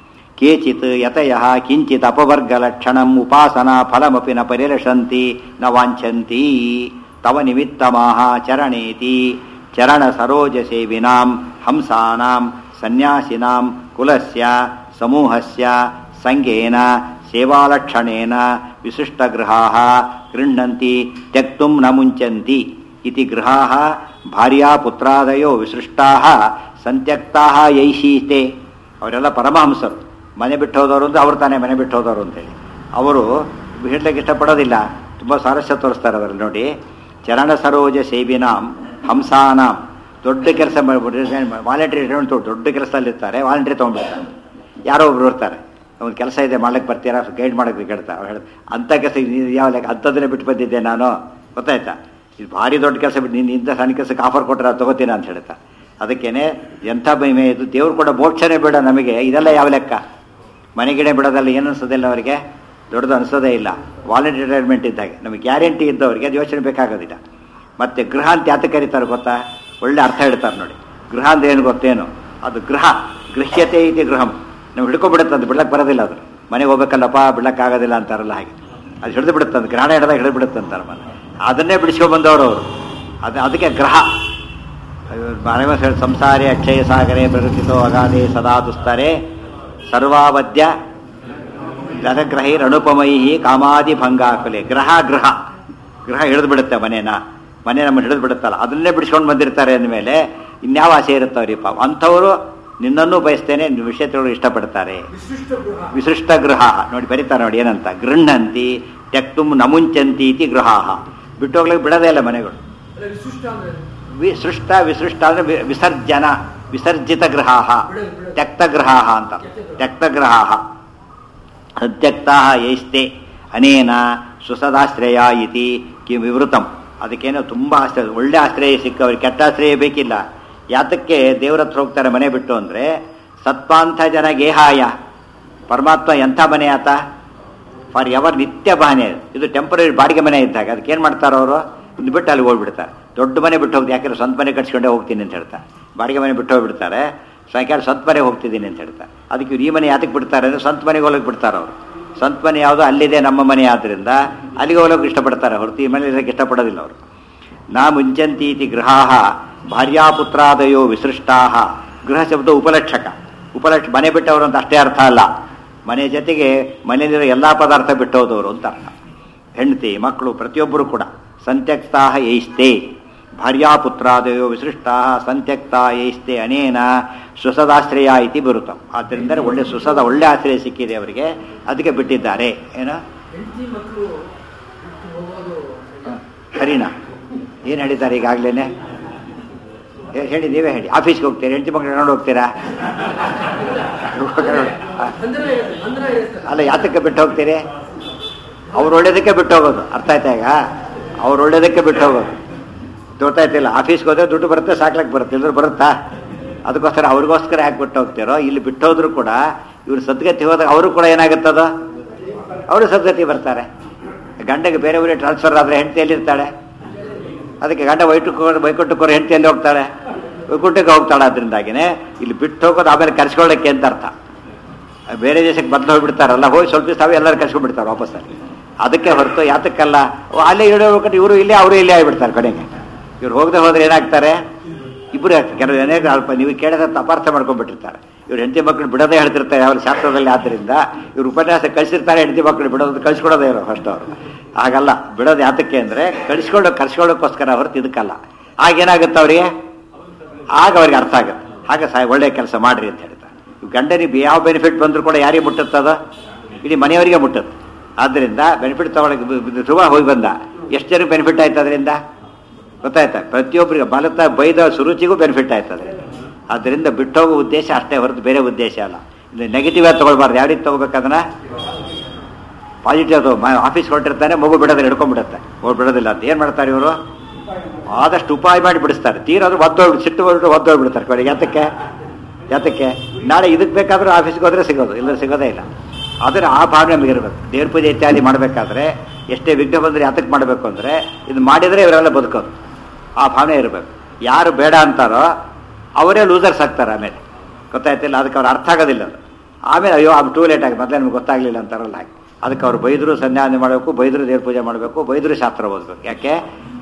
ಕೇಚಿತ್ ಯತಯ ಕಿಂಚಿತ್ ಅಪವರ್ಗ ಲಕ್ಷಣಂ ಉಪಾಸನಾ ಫಲಮಪಿ ನ ಪರಿರಕ್ಷಂತಿ ನ ವಾಂಛಂತಿ ತವ ನಿಮಿತ್ತಮಾಹ ಚರಣೇತಿ ಚರಣ ಸರೋಜ ಸೇವಿನಾಂ ಹಂಸಾನಾಂ ಸನ್ಯಾಸಿನಾಂ ಕುಲಸ್ಯ ಸಮೂಹಸ್ಯ ಸಂಘೇನ ಸೇವಾಲಕ್ಷಣೇನ ವಿಶಿಷ್ಟಗೃಹಾः ಗೃಹ್ಣಂತಿ ತ್ಯಕ್ತುಂ ನ ಮುಂಚಂತಿ ಇತಿ ಗೃಹಾः ಭಾರ್ಯಾ ಪುತ್ರಾದಯೋ ವಿಸೃಷ್ಟಾः ಸಂತ್ಯಕ್ತಾः ಯೈಷೀತೆ ಅವರೆಲ್ಲ ಪರಮಹಂಸರು ಮನೆ ಬಿಟ್ಟು ಹೋದವರು ಅಂತ ಅವ್ರು ತಾನೇ ಮನೆ ಬಿಟ್ಟು ಹೋದವರು ಅಂತೇಳಿ ಅವರು ಹೇಳಲಿಕ್ಕೆ ಇಷ್ಟಪಡೋದಿಲ್ಲ ತುಂಬ ಸಾರಸ್ಯ ತೋರಿಸ್ತಾರೆ ಅದರಲ್ಲಿ ನೋಡಿ ಚರಣ ಸರೋಜ ಸೇವಿನಾಂ ಹಂಸಾನಾಂ ದೊಡ್ಡ ಕೆಲಸ ವಾಲಂಟ್ರಿ ದೊಡ್ಡ ಕೆಲಸದಲ್ಲಿರ್ತಾರೆ ವಾಲಂಟ್ರಿ ತೊಗೊಂಡ್ಬಿಡ್ತಾರೆ ಯಾರೋ ಒಬ್ರು ಇರ್ತಾರೆ ಒಂದು ಕೆಲಸ ಇದೆ ಮಾಡ್ಲಿಕ್ಕೆ ಬರ್ತೀರಾ ಗೈಡ್ ಮಾಡೋಕ್ಕೆ ಕೇಳ್ತಾರೆ ಅವ್ರು ಹೇಳ್ತಾರೆ ಅಂಥ ಕೆಲಸ ಯಾವ ಲೆಕ್ಕ ಅಂಥದ್ದನ್ನೇ ಬಿಟ್ಟು ಬಂದಿದ್ದೆ ನಾನು ಗೊತ್ತಾಯ್ತಾ ಇದು ಭಾರಿ ದೊಡ್ಡ ಕೆಲಸ ಬಿಟ್ಟು ನೀನು ಇಂಥ ಸಣ್ಣ ಕೆಲಸಕ್ಕೆ ಆಫರ್ ಕೊಟ್ಟರೆ ಅದು ತಗೋತೀನ ಅಂತ ಹೇಳ್ತಾ ಅದಕ್ಕೇನೆ ಎಂಥ ಮಹಿಮೆ ಇದು ದೇವ್ರು ಕೂಡ ಮೋಕ್ಷನೇ ಬೇಡ ನಮಗೆ ಇದೆಲ್ಲ ಯಾವ ಲೆಕ್ಕ ಮನೆಗಿಡೆ ಬಿಡೋದಲ್ಲ ಏನು ಅನ್ಸೋದಿಲ್ಲ ಅವರಿಗೆ ದೊಡ್ಡದು ಅನ್ಸೋದೇ ಇಲ್ಲ ವಾಲಂಟಿ ರಿಟೈರ್ಮೆಂಟ್ ಇದ್ದಾಗೆ ನಮಗೆ ಗ್ಯಾರಂಟಿ ಇದ್ದವರಿಗೆ ಅದು ಯೋಚನೆ ಬೇಕಾಗೋದಿಲ್ಲ ಮತ್ತು ಗೃಹ ಅಂತ ಯಾತಕ್ಕೆ ಕರೀತಾರೆ ಗೊತ್ತಾ ಒಳ್ಳೆ ಅರ್ಥ ಹೇಳ್ತಾರೆ ನೋಡಿ ಗೃಹ ಅಂದ್ರೆ ಏನು ಗೊತ್ತೇನು ಅದು ಗೃಹ ಗೃಹ್ಯತೆ ಇದೆ ಗೃಹಂ ನಾವು ಹಿಡ್ಕೊಬಿಡುತ್ತೆ ಅದು ಬಿಡಕ್ಕೆ ಬರೋದಿಲ್ಲ ಅದು ಮನೆಗೆ ಹೋಗ್ಬೇಕಲ್ಲಪ್ಪ ಬಿಡಕ್ಕಾಗೋದಿಲ್ಲ ಅಂತಾರಲ್ಲ ಹಾಗೆ ಅದು ಹಿಡಿದು ಬಿಡುತ್ತೆ ಅದು ಗ್ರಹಣ ಹಿಡಿದಾಗ ಹಿಡಿದು ಬಿಡುತ್ತೆ ಅಂತಾರೆ ಮನೆ ಅದನ್ನೇ ಬಿಡಿಸ್ಕೊಂಡ್ ಬಂದವರು ಅವರು ಅದು ಅದಕ್ಕೆ ಗ್ರಹ ಬಾರವ ಸಂಸಾರೇ ಅಕ್ಷಯ ಸಾಗರೆ ಪ್ರಗತಿತೋ ಅಗಾಧೆ ಸದಾ ದುಸ್ತರೆ ಸರ್ವಾವದ್ಯ ಗತಗ್ರಹೈರನುಪಮೈ ಕಾಮಾದಿ ಭಂಗಾಕುಲೆ ಗ್ರಹ ಗ್ರಹ ಗ್ರಹ ಹಿಡಿದು ಬಿಡುತ್ತೆ ಮನೇನ ಮನೆ ನಮ್ಮ ಹಿಡಿದು ಬಿಡುತ್ತಲ್ಲ ಅದನ್ನೇ ಬಿಡಿಸ್ಕೊಂಡು ಬಂದಿರ್ತಾರೆ ಅಂದಮೇಲೆ ಇನ್ಯಾವ ಆಸೆ ಇರುತ್ತವ್ರಿಪ್ಪ ಅಂಥವರು ನಿನ್ನನ್ನೂ ಬಯಸ್ತೇನೆ ನಿನ್ನ ವಿಷಯ ತಿಳೋರು ಇಷ್ಟಪಡ್ತಾರೆ ವಿಸೃಷ್ಟ ಗೃಹ ನೋಡಿ ಬರೀತಾರೆ ನೋಡಿ ಏನಂತ ಗೃಹಂತಿ ತ್ಯಕ್ತುಂ ನಮುಂಚಂತಿ ಇತಿ ಗೃಹಾಹ ಬಿಟ್ಟೋಗ್ಲಿಕ್ಕೆ ಬಿಡೋದೇ ಇಲ್ಲ ಮನೆಗಳು ವಿಸೃಷ್ಟ ವಿಸೃಷ್ಟ ಅಂದ್ರೆ ವಿ- ವಿಸರ್ಜನ ವಿಸರ್ಜಿತ ಗೃಹಾಹ ತ್ಯಕ್ತ ಗೃಹಾಹ ಅಂತ ತ್ಯಕ್ತ ಗೃಹಾಹ ಅತ್ಯಕ್ತಾ ಯೈಸ್ತೆ ಅನೇನ ಸುಸದಾಶ್ರಯ ಇತಿ ಕಿ ವಿವೃತಂ ಅದಕ್ಕೇನೋ ತುಂಬ ಆಶ್ರಯ ಒಳ್ಳೆ ಆಶ್ರಯ ಸಿಕ್ಕವ್ರಿಗೆ ಕೆಟ್ಟ ಆಶ್ರಯ ಬೇಕಿಲ್ಲ ಯಾತಕ್ಕೆ ದೇವ್ರ ಹತ್ರ ಹೋಗ್ತಾರೆ ಮನೆ ಬಿಟ್ಟು ಅಂದರೆ ಸತ್ಪಾಂಥ ಜನ ಗೇಹಾಯ ಪರಮಾತ್ಮ ಎಂಥ ಮನೆ ಆತ ಫಾರ್ ಎವರ್ ನಿತ್ಯ ಬಾನೆ ಇದು ಟೆಂಪರರಿ ಬಾಡಿಗೆ ಮನೆ ಇದ್ದಾಗ ಅದಕ್ಕೆ ಏನು ಮಾಡ್ತಾರೆ ಅವರು ಇದು ಬಿಟ್ಟು ಅಲ್ಲಿ ಹೋಗ್ಬಿಡ್ತಾರೆ ದೊಡ್ಡ ಮನೆ ಬಿಟ್ಟು ಹೋಗ್ದು ಯಾಕೆಂದ್ರೆ ಸ್ವಂತ ಮನೆ ಕಟ್ಸ್ಕೊಂಡೇ ಹೋಗ್ತೀನಿ ಅಂತ ಹೇಳ್ತಾರೆ ಬಾಡಿಗೆ ಮನೆ ಬಿಟ್ಟು ಹೋಗ್ಬಿಡ್ತಾರೆ ಸಾಯಂಕಾಲ ಸ್ವಂತ ಮನೆಗೆ ಹೋಗ್ತಿದ್ದೀನಿ ಅಂತ ಹೇಳ್ತಾರೆ ಅದಕ್ಕೆ ಇವ್ರು ಈ ಮನೆ ಯಾತಕ್ಕೆ ಬಿಡ್ತಾರೆ ಅಂದರೆ ಸ್ವಂತ ಮನೆಗೆ ಹೋಗಕ್ಕೆ ಬಿಡ್ತಾರೆ ಅವರು ಸ್ವಂತ ಮನೆ ಯಾವುದೋ ಅಲ್ಲಿದೆ ನಮ್ಮ ಮನೆ ಆದ್ದರಿಂದ ಅಲ್ಲಿಗೆ ಹೋಗಕ್ಕೆ ಇಷ್ಟಪಡ್ತಾರೆ ಹೊರತು ಈ ಮನೆ ಇರೋಕ್ಕೆ ಇಷ್ಟಪಡೋದಿಲ್ಲ ಅವರು ನಾ ಮುಂಚಂತಿ ಇತಿ ಗೃಹಾಹ ಭಾರ್ಯಾಪುತ್ರಾದಯೋ ವಿಸೃಷ್ಟಾಹ ಗೃಹ ಶಬ್ದ ಉಪಲಕ್ಷಕ ಉಪಲಕ್ಷ ಮನೆ ಬಿಟ್ಟವರು ಅಂತ ಅಷ್ಟೇ ಅರ್ಥ ಅಲ್ಲ ಮನೆ ಜೊತೆಗೆ ಮನೆಯಲ್ಲಿರೋ ಎಲ್ಲ ಪದಾರ್ಥ ಬಿಟ್ಟೋದವರು ಅಂತ ಅರ್ಥ ಹೆಂಡತಿ ಮಕ್ಕಳು ಪ್ರತಿಯೊಬ್ಬರು ಕೂಡ ಸಂತ್ಯಕ್ತಾ ಯೈಸ್ತೆ ಭಾರ್ಯಾಪುತ್ರಾದಯೋ ವಿಸೃಷ್ಟಾ ಸಂತ್ಯಕ್ತಾ ಯೈಸ್ತೆ ಅನೇನ ಸುಸದಾಶ್ರಯ ಇತಿ ಬರುತ್ತಂ ಆದ್ದರಿಂದ ಒಳ್ಳೆ ಸುಸದ ಒಳ್ಳೆ ಆಶ್ರಯ ಸಿಕ್ಕಿದೆ ಅವರಿಗೆ ಅದಕ್ಕೆ ಬಿಟ್ಟಿದ್ದಾರೆ ಏನೋ ಹೆಂಡತಿ ಮಕ್ಕಳು ಬಿಟ್ಟು ಹೋಗೋದು ಹ, ಸರಿನಾ ಏನು ಹೇಳಿದ್ದಾರೆ ಈಗಾಗಲೇ ಹೇಳಿ ನೀವೇ ಹೇಳಿ ಆಫೀಸ್ಗೆ ಹೋಗ್ತೀರಾ ಹೆಂಡತಿ ಮಕ್ಕಳು ಕರ್ಕೊಂಡು ಹೋಗ್ತೀರಾ ಅಂದ್ರೆ ಅಂದ್ರೆ ಹೇಳ್ತಾರೆ ಅಲ್ಲ ಯಾತಕ್ಕೆ ಬಿಟ್ಟು ಹೋಗ್ತೀರಿ ಅವ್ರು ಒಳ್ಳೇದಕ್ಕೆ ಬಿಟ್ಟು ಹೋಗೋದು ಅರ್ಥ ಆಯ್ತಾ ಈಗ ಅವ್ರು ಒಳ್ಳೇದಕ್ಕೆ ಬಿಟ್ಟು ಹೋಗೋದು ಗೊತ್ತಾಯ್ತಿಲ್ಲ ಆಫೀಸ್ಗೆ ಹೋದ್ರೆ ದುಡ್ಡು ಬರುತ್ತೆ ಸಾಕ್ಲಕ್ಕೆ ಬರುತ್ತೆ ಇಲ್ಲದ್ರೆ ಬರುತ್ತಾ ಅದಕ್ಕೋಸ್ಕರ ಅವ್ರಿಗೋಸ್ಕರ ಯಾಕೆ ಬಿಟ್ಟು ಹೋಗ್ತೀರೋ ಇಲ್ಲಿ ಬಿಟ್ಟು ಹೋದ್ರು ಕೂಡ ಇವ್ರು ಸದ್ಗತಿ ಹೋದಾಗ ಅವರು ಕೂಡ ಏನಾಗುತ್ತದ ಅವರು ಸದ್ಗತಿ ಬರ್ತಾರೆ ಗಂಡಗೆ ಬೇರೆ ಊರಿಗೆ ಟ್ರಾನ್ಸ್ಫರ್ ಆದರೆ ಹೆಂಡತಿ ಎಲ್ಲಿರ್ತಾಳೆ ಅದಕ್ಕೆ ಗಂಡ ವೈಟಕ್ಕೆ ವೈಕುಂಠಕ್ಕೆ ಹೆಂಡತಿ ಎಲ್ಲಿ ಹೋಗ್ತಾಳೆ ವೈಕುಂಠಕ್ಕೆ ಹೋಗ್ತಾಳೆ ಅದರಿಂದಾಗಿನೇ ಇಲ್ಲಿ ಬಿಟ್ಟು ಹೋಗೋದು ಆಮೇಲೆ ಕರ್ಸ್ಕೊಳ್ಳೋಕ್ಕೆ ಅಂತ ಅರ್ಥ ಬೇರೆ ದೇಶಕ್ಕೆ ಬದಲು ಹೋಗ್ಬಿಡ್ತಾರಲ್ಲ ಹೋಗಿ ಸ್ವಲ್ಪ ದಿವಸ ತಾವೇ ಎಲ್ಲರೂ ಕರ್ಸ್ಕೊಂಡ್ಬಿಡ್ತಾರೆ ವಾಪಸ್ ಅಲ್ಲಿ ಅದಕ್ಕೆ ಹೊರತು ಯಾತಕ್ಕಲ್ಲ ಓ, ಅಲ್ಲೇ ಇಡಬೇಕಂದ್ರೆ ಇವರು ಇಲ್ಲೇ ಅವರು ಇಲ್ಲೇ ಆಗಿಬಿಡ್ತಾರೆ ಕಡೆಗೆ ಇವ್ರು ಹೋಗದೆ ಹೋದ್ರೆ ಏನಾಗ್ತಾರೆ ಇಬ್ಬರು ಆಗ್ತಾರೆ ಕೆಲವು ಏನೇ ಅಲ್ಪ ನೀವು ಕೇಳಿದ್ರೆ ಅಪಾರ್ಥ ಮಾಡ್ಕೊಂಡ್ಬಿಟ್ಟಿರ್ತಾರೆ ಇವ್ರು ಹೆಂಡತಿ ಮಕ್ಕಳು ಬಿಡೋದೇ ಹೇಳ್ತಿರ್ತಾರೆ ಅವ್ರ ಶಾಸ್ತ್ರದಲ್ಲಿ ಆದ್ದರಿಂದ ಇವ್ರು ಉಪನ್ಯಾಸ ಕಳಿಸಿರ್ತಾರೆ ಹೆಂಡತಿ ಮಕ್ಕಳು ಬಿಡೋದು ಕಳಿಸ್ಕೊಡೋದೇ ಇರೋ ಫಸ್ಟ್ ಅವರು ಹಾಗಲ್ಲ ಬಿಡೋದು ಯಾತಕ್ಕೆ ಅಂದರೆ ಕಳಿಸ್ಕೊಳ್ಳೋ ಕರ್ಸ್ಕೊಳ್ಳೋಕ್ಕೋಸ್ಕರ ಹೊರತು ಇದಕ್ಕಲ್ಲ ಆಗೇನಾಗುತ್ತೆ ಅವರಿಗೆ ಆಗ ಅವ್ರಿಗೆ ಅರ್ಥ ಆಗುತ್ತೆ ಹಾಗೆ ಸಹ ಒಳ್ಳೆ ಕೆಲಸ ಮಾಡ್ರಿ ಅಂತ ಹೇಳ್ತಾರೆ ಇವ್ ಗಂಡನಿಗೆ ಯಾವ ಬೆನಿಫಿಟ್ ಬಂದರೂ ಕೂಡ ಯಾರಿಗೆ ಮುಟ್ಟುತ್ತದ ಇಡೀ ಮನೆಯವರಿಗೆ ಮುಟ್ಟುತ್ತೆ ಆದ್ದರಿಂದ ಬೆನಿಫಿಟ್ ತಗೊಳಕ್ಕೆ ಶುಭ ಹೋಗಿ ಬಂದ ಎಷ್ಟು ಜನಕ್ಕೆ ಬೆನಿಫಿಟ್ ಆಯ್ತು ಅದರಿಂದ ಗೊತ್ತಾಯ್ತಾ ಪ್ರತಿಯೊಬ್ಬರಿಗೆ ಬಲತ ಬೈದ ಸುರುಚಿಗೂ ಬೆನಿಫಿಟ್ ಆಯ್ತು ಅದರಿಂದ ಆದ್ದರಿಂದ ಬಿಟ್ಟೋಗೋ ಉದ್ದೇಶ ಅಷ್ಟೇ ಹೊರತು ಬೇರೆ ಉದ್ದೇಶ ಅಲ್ಲ ಇದು ನೆಗೆಟಿವ್ ಆಗಿ ತೊಗೊಳ್ಬಾರ್ದು ಯಾವ ರೀತಿ ತೊಗೋಬೇಕದನ್ನ ಪಾಸಿಟಿವ್ ಅದು ಆಫೀಸ್ ಹೊರಟಿರ್ತಾನೆ ಮಗು ಬಿಡೋದ್ರೆ ಹಿಡ್ಕೊಂಡ್ಬಿಡುತ್ತೆ ಹೋಗಿ ಬಿಡೋದಿಲ್ಲ ಅಂತ ಏನು ಮಾಡ್ತಾರೆ ಇವರು ಆದಷ್ಟು ಉಪಾಯ ಮಾಡಿ ಬಿಡಿಸ್ತಾರೆ ತೀರಾದ್ರು ಒದ್ದೋಗಿ ಸಿಟ್ಟು ಹೊರಟು ಒದ್ದೋಗ್ಬಿಡ್ತಾರೆ ಕಡೆಗೆ ಯಾತಕ್ಕೆ ಯಾತಕ್ಕೆ ನಾಳೆ ಇದಕ್ಕೆ ಬೇಕಾದ್ರೂ ಆಫೀಸ್ಗೆ ಹೋದ್ರೆ ಸಿಗೋದು ಇಲ್ಲ ಸಿಗೋದೇ ಇಲ್ಲ ಆದರೆ ಆ ಭಾವನೆ ನಮಗೆ ಇರಬೇಕು ದೇವ್ರ ಪೂಜೆ ಇತ್ಯಾದಿ ಮಾಡಬೇಕಾದ್ರೆ ಎಷ್ಟೇ ವಿಘ್ನ ಬಂದರೆ ಯಾತಕ್ಕೆ ಮಾಡಬೇಕು ಅಂದರೆ ಇದು ಮಾಡಿದರೆ ಇವರೆಲ್ಲ ಬದುಕೋದು ಆ ಭಾವನೆ ಇರಬೇಕು ಯಾರು ಬೇಡ ಅಂತಾರೋ ಅವರೇ ಲೂಸರ್ಸ್ ಆಗ್ತಾರೆ ಆಮೇಲೆ ಗೊತ್ತಾಯ್ತಿಲ್ಲ ಅದಕ್ಕೆ ಅವ್ರು ಅರ್ಥ ಆಗೋದಿಲ್ಲ ಅದು ಆಮೇಲೆ ಅಯ್ಯೋ ಅದು ಟೂ ಲೇಟ್ ಆಗಿ ಮೊದಲೇ ನಮ್ಗೆ ಗೊತ್ತಾಗಲಿಲ್ಲ ಅಂತಾರಲ್ಲ ಹಾಗೆ ಅದಕ್ಕೆ ಅವ್ರು ಬೈದರು ಸಂಧ್ಯಾವಂದನೆ ಮಾಡಬೇಕು ಬೈದರು ದೇವ್ರ ಪೂಜೆ ಮಾಡಬೇಕು ಬೈದರು ಶಾಸ್ತ್ರ ಓದಬೇಕು ಯಾಕೆ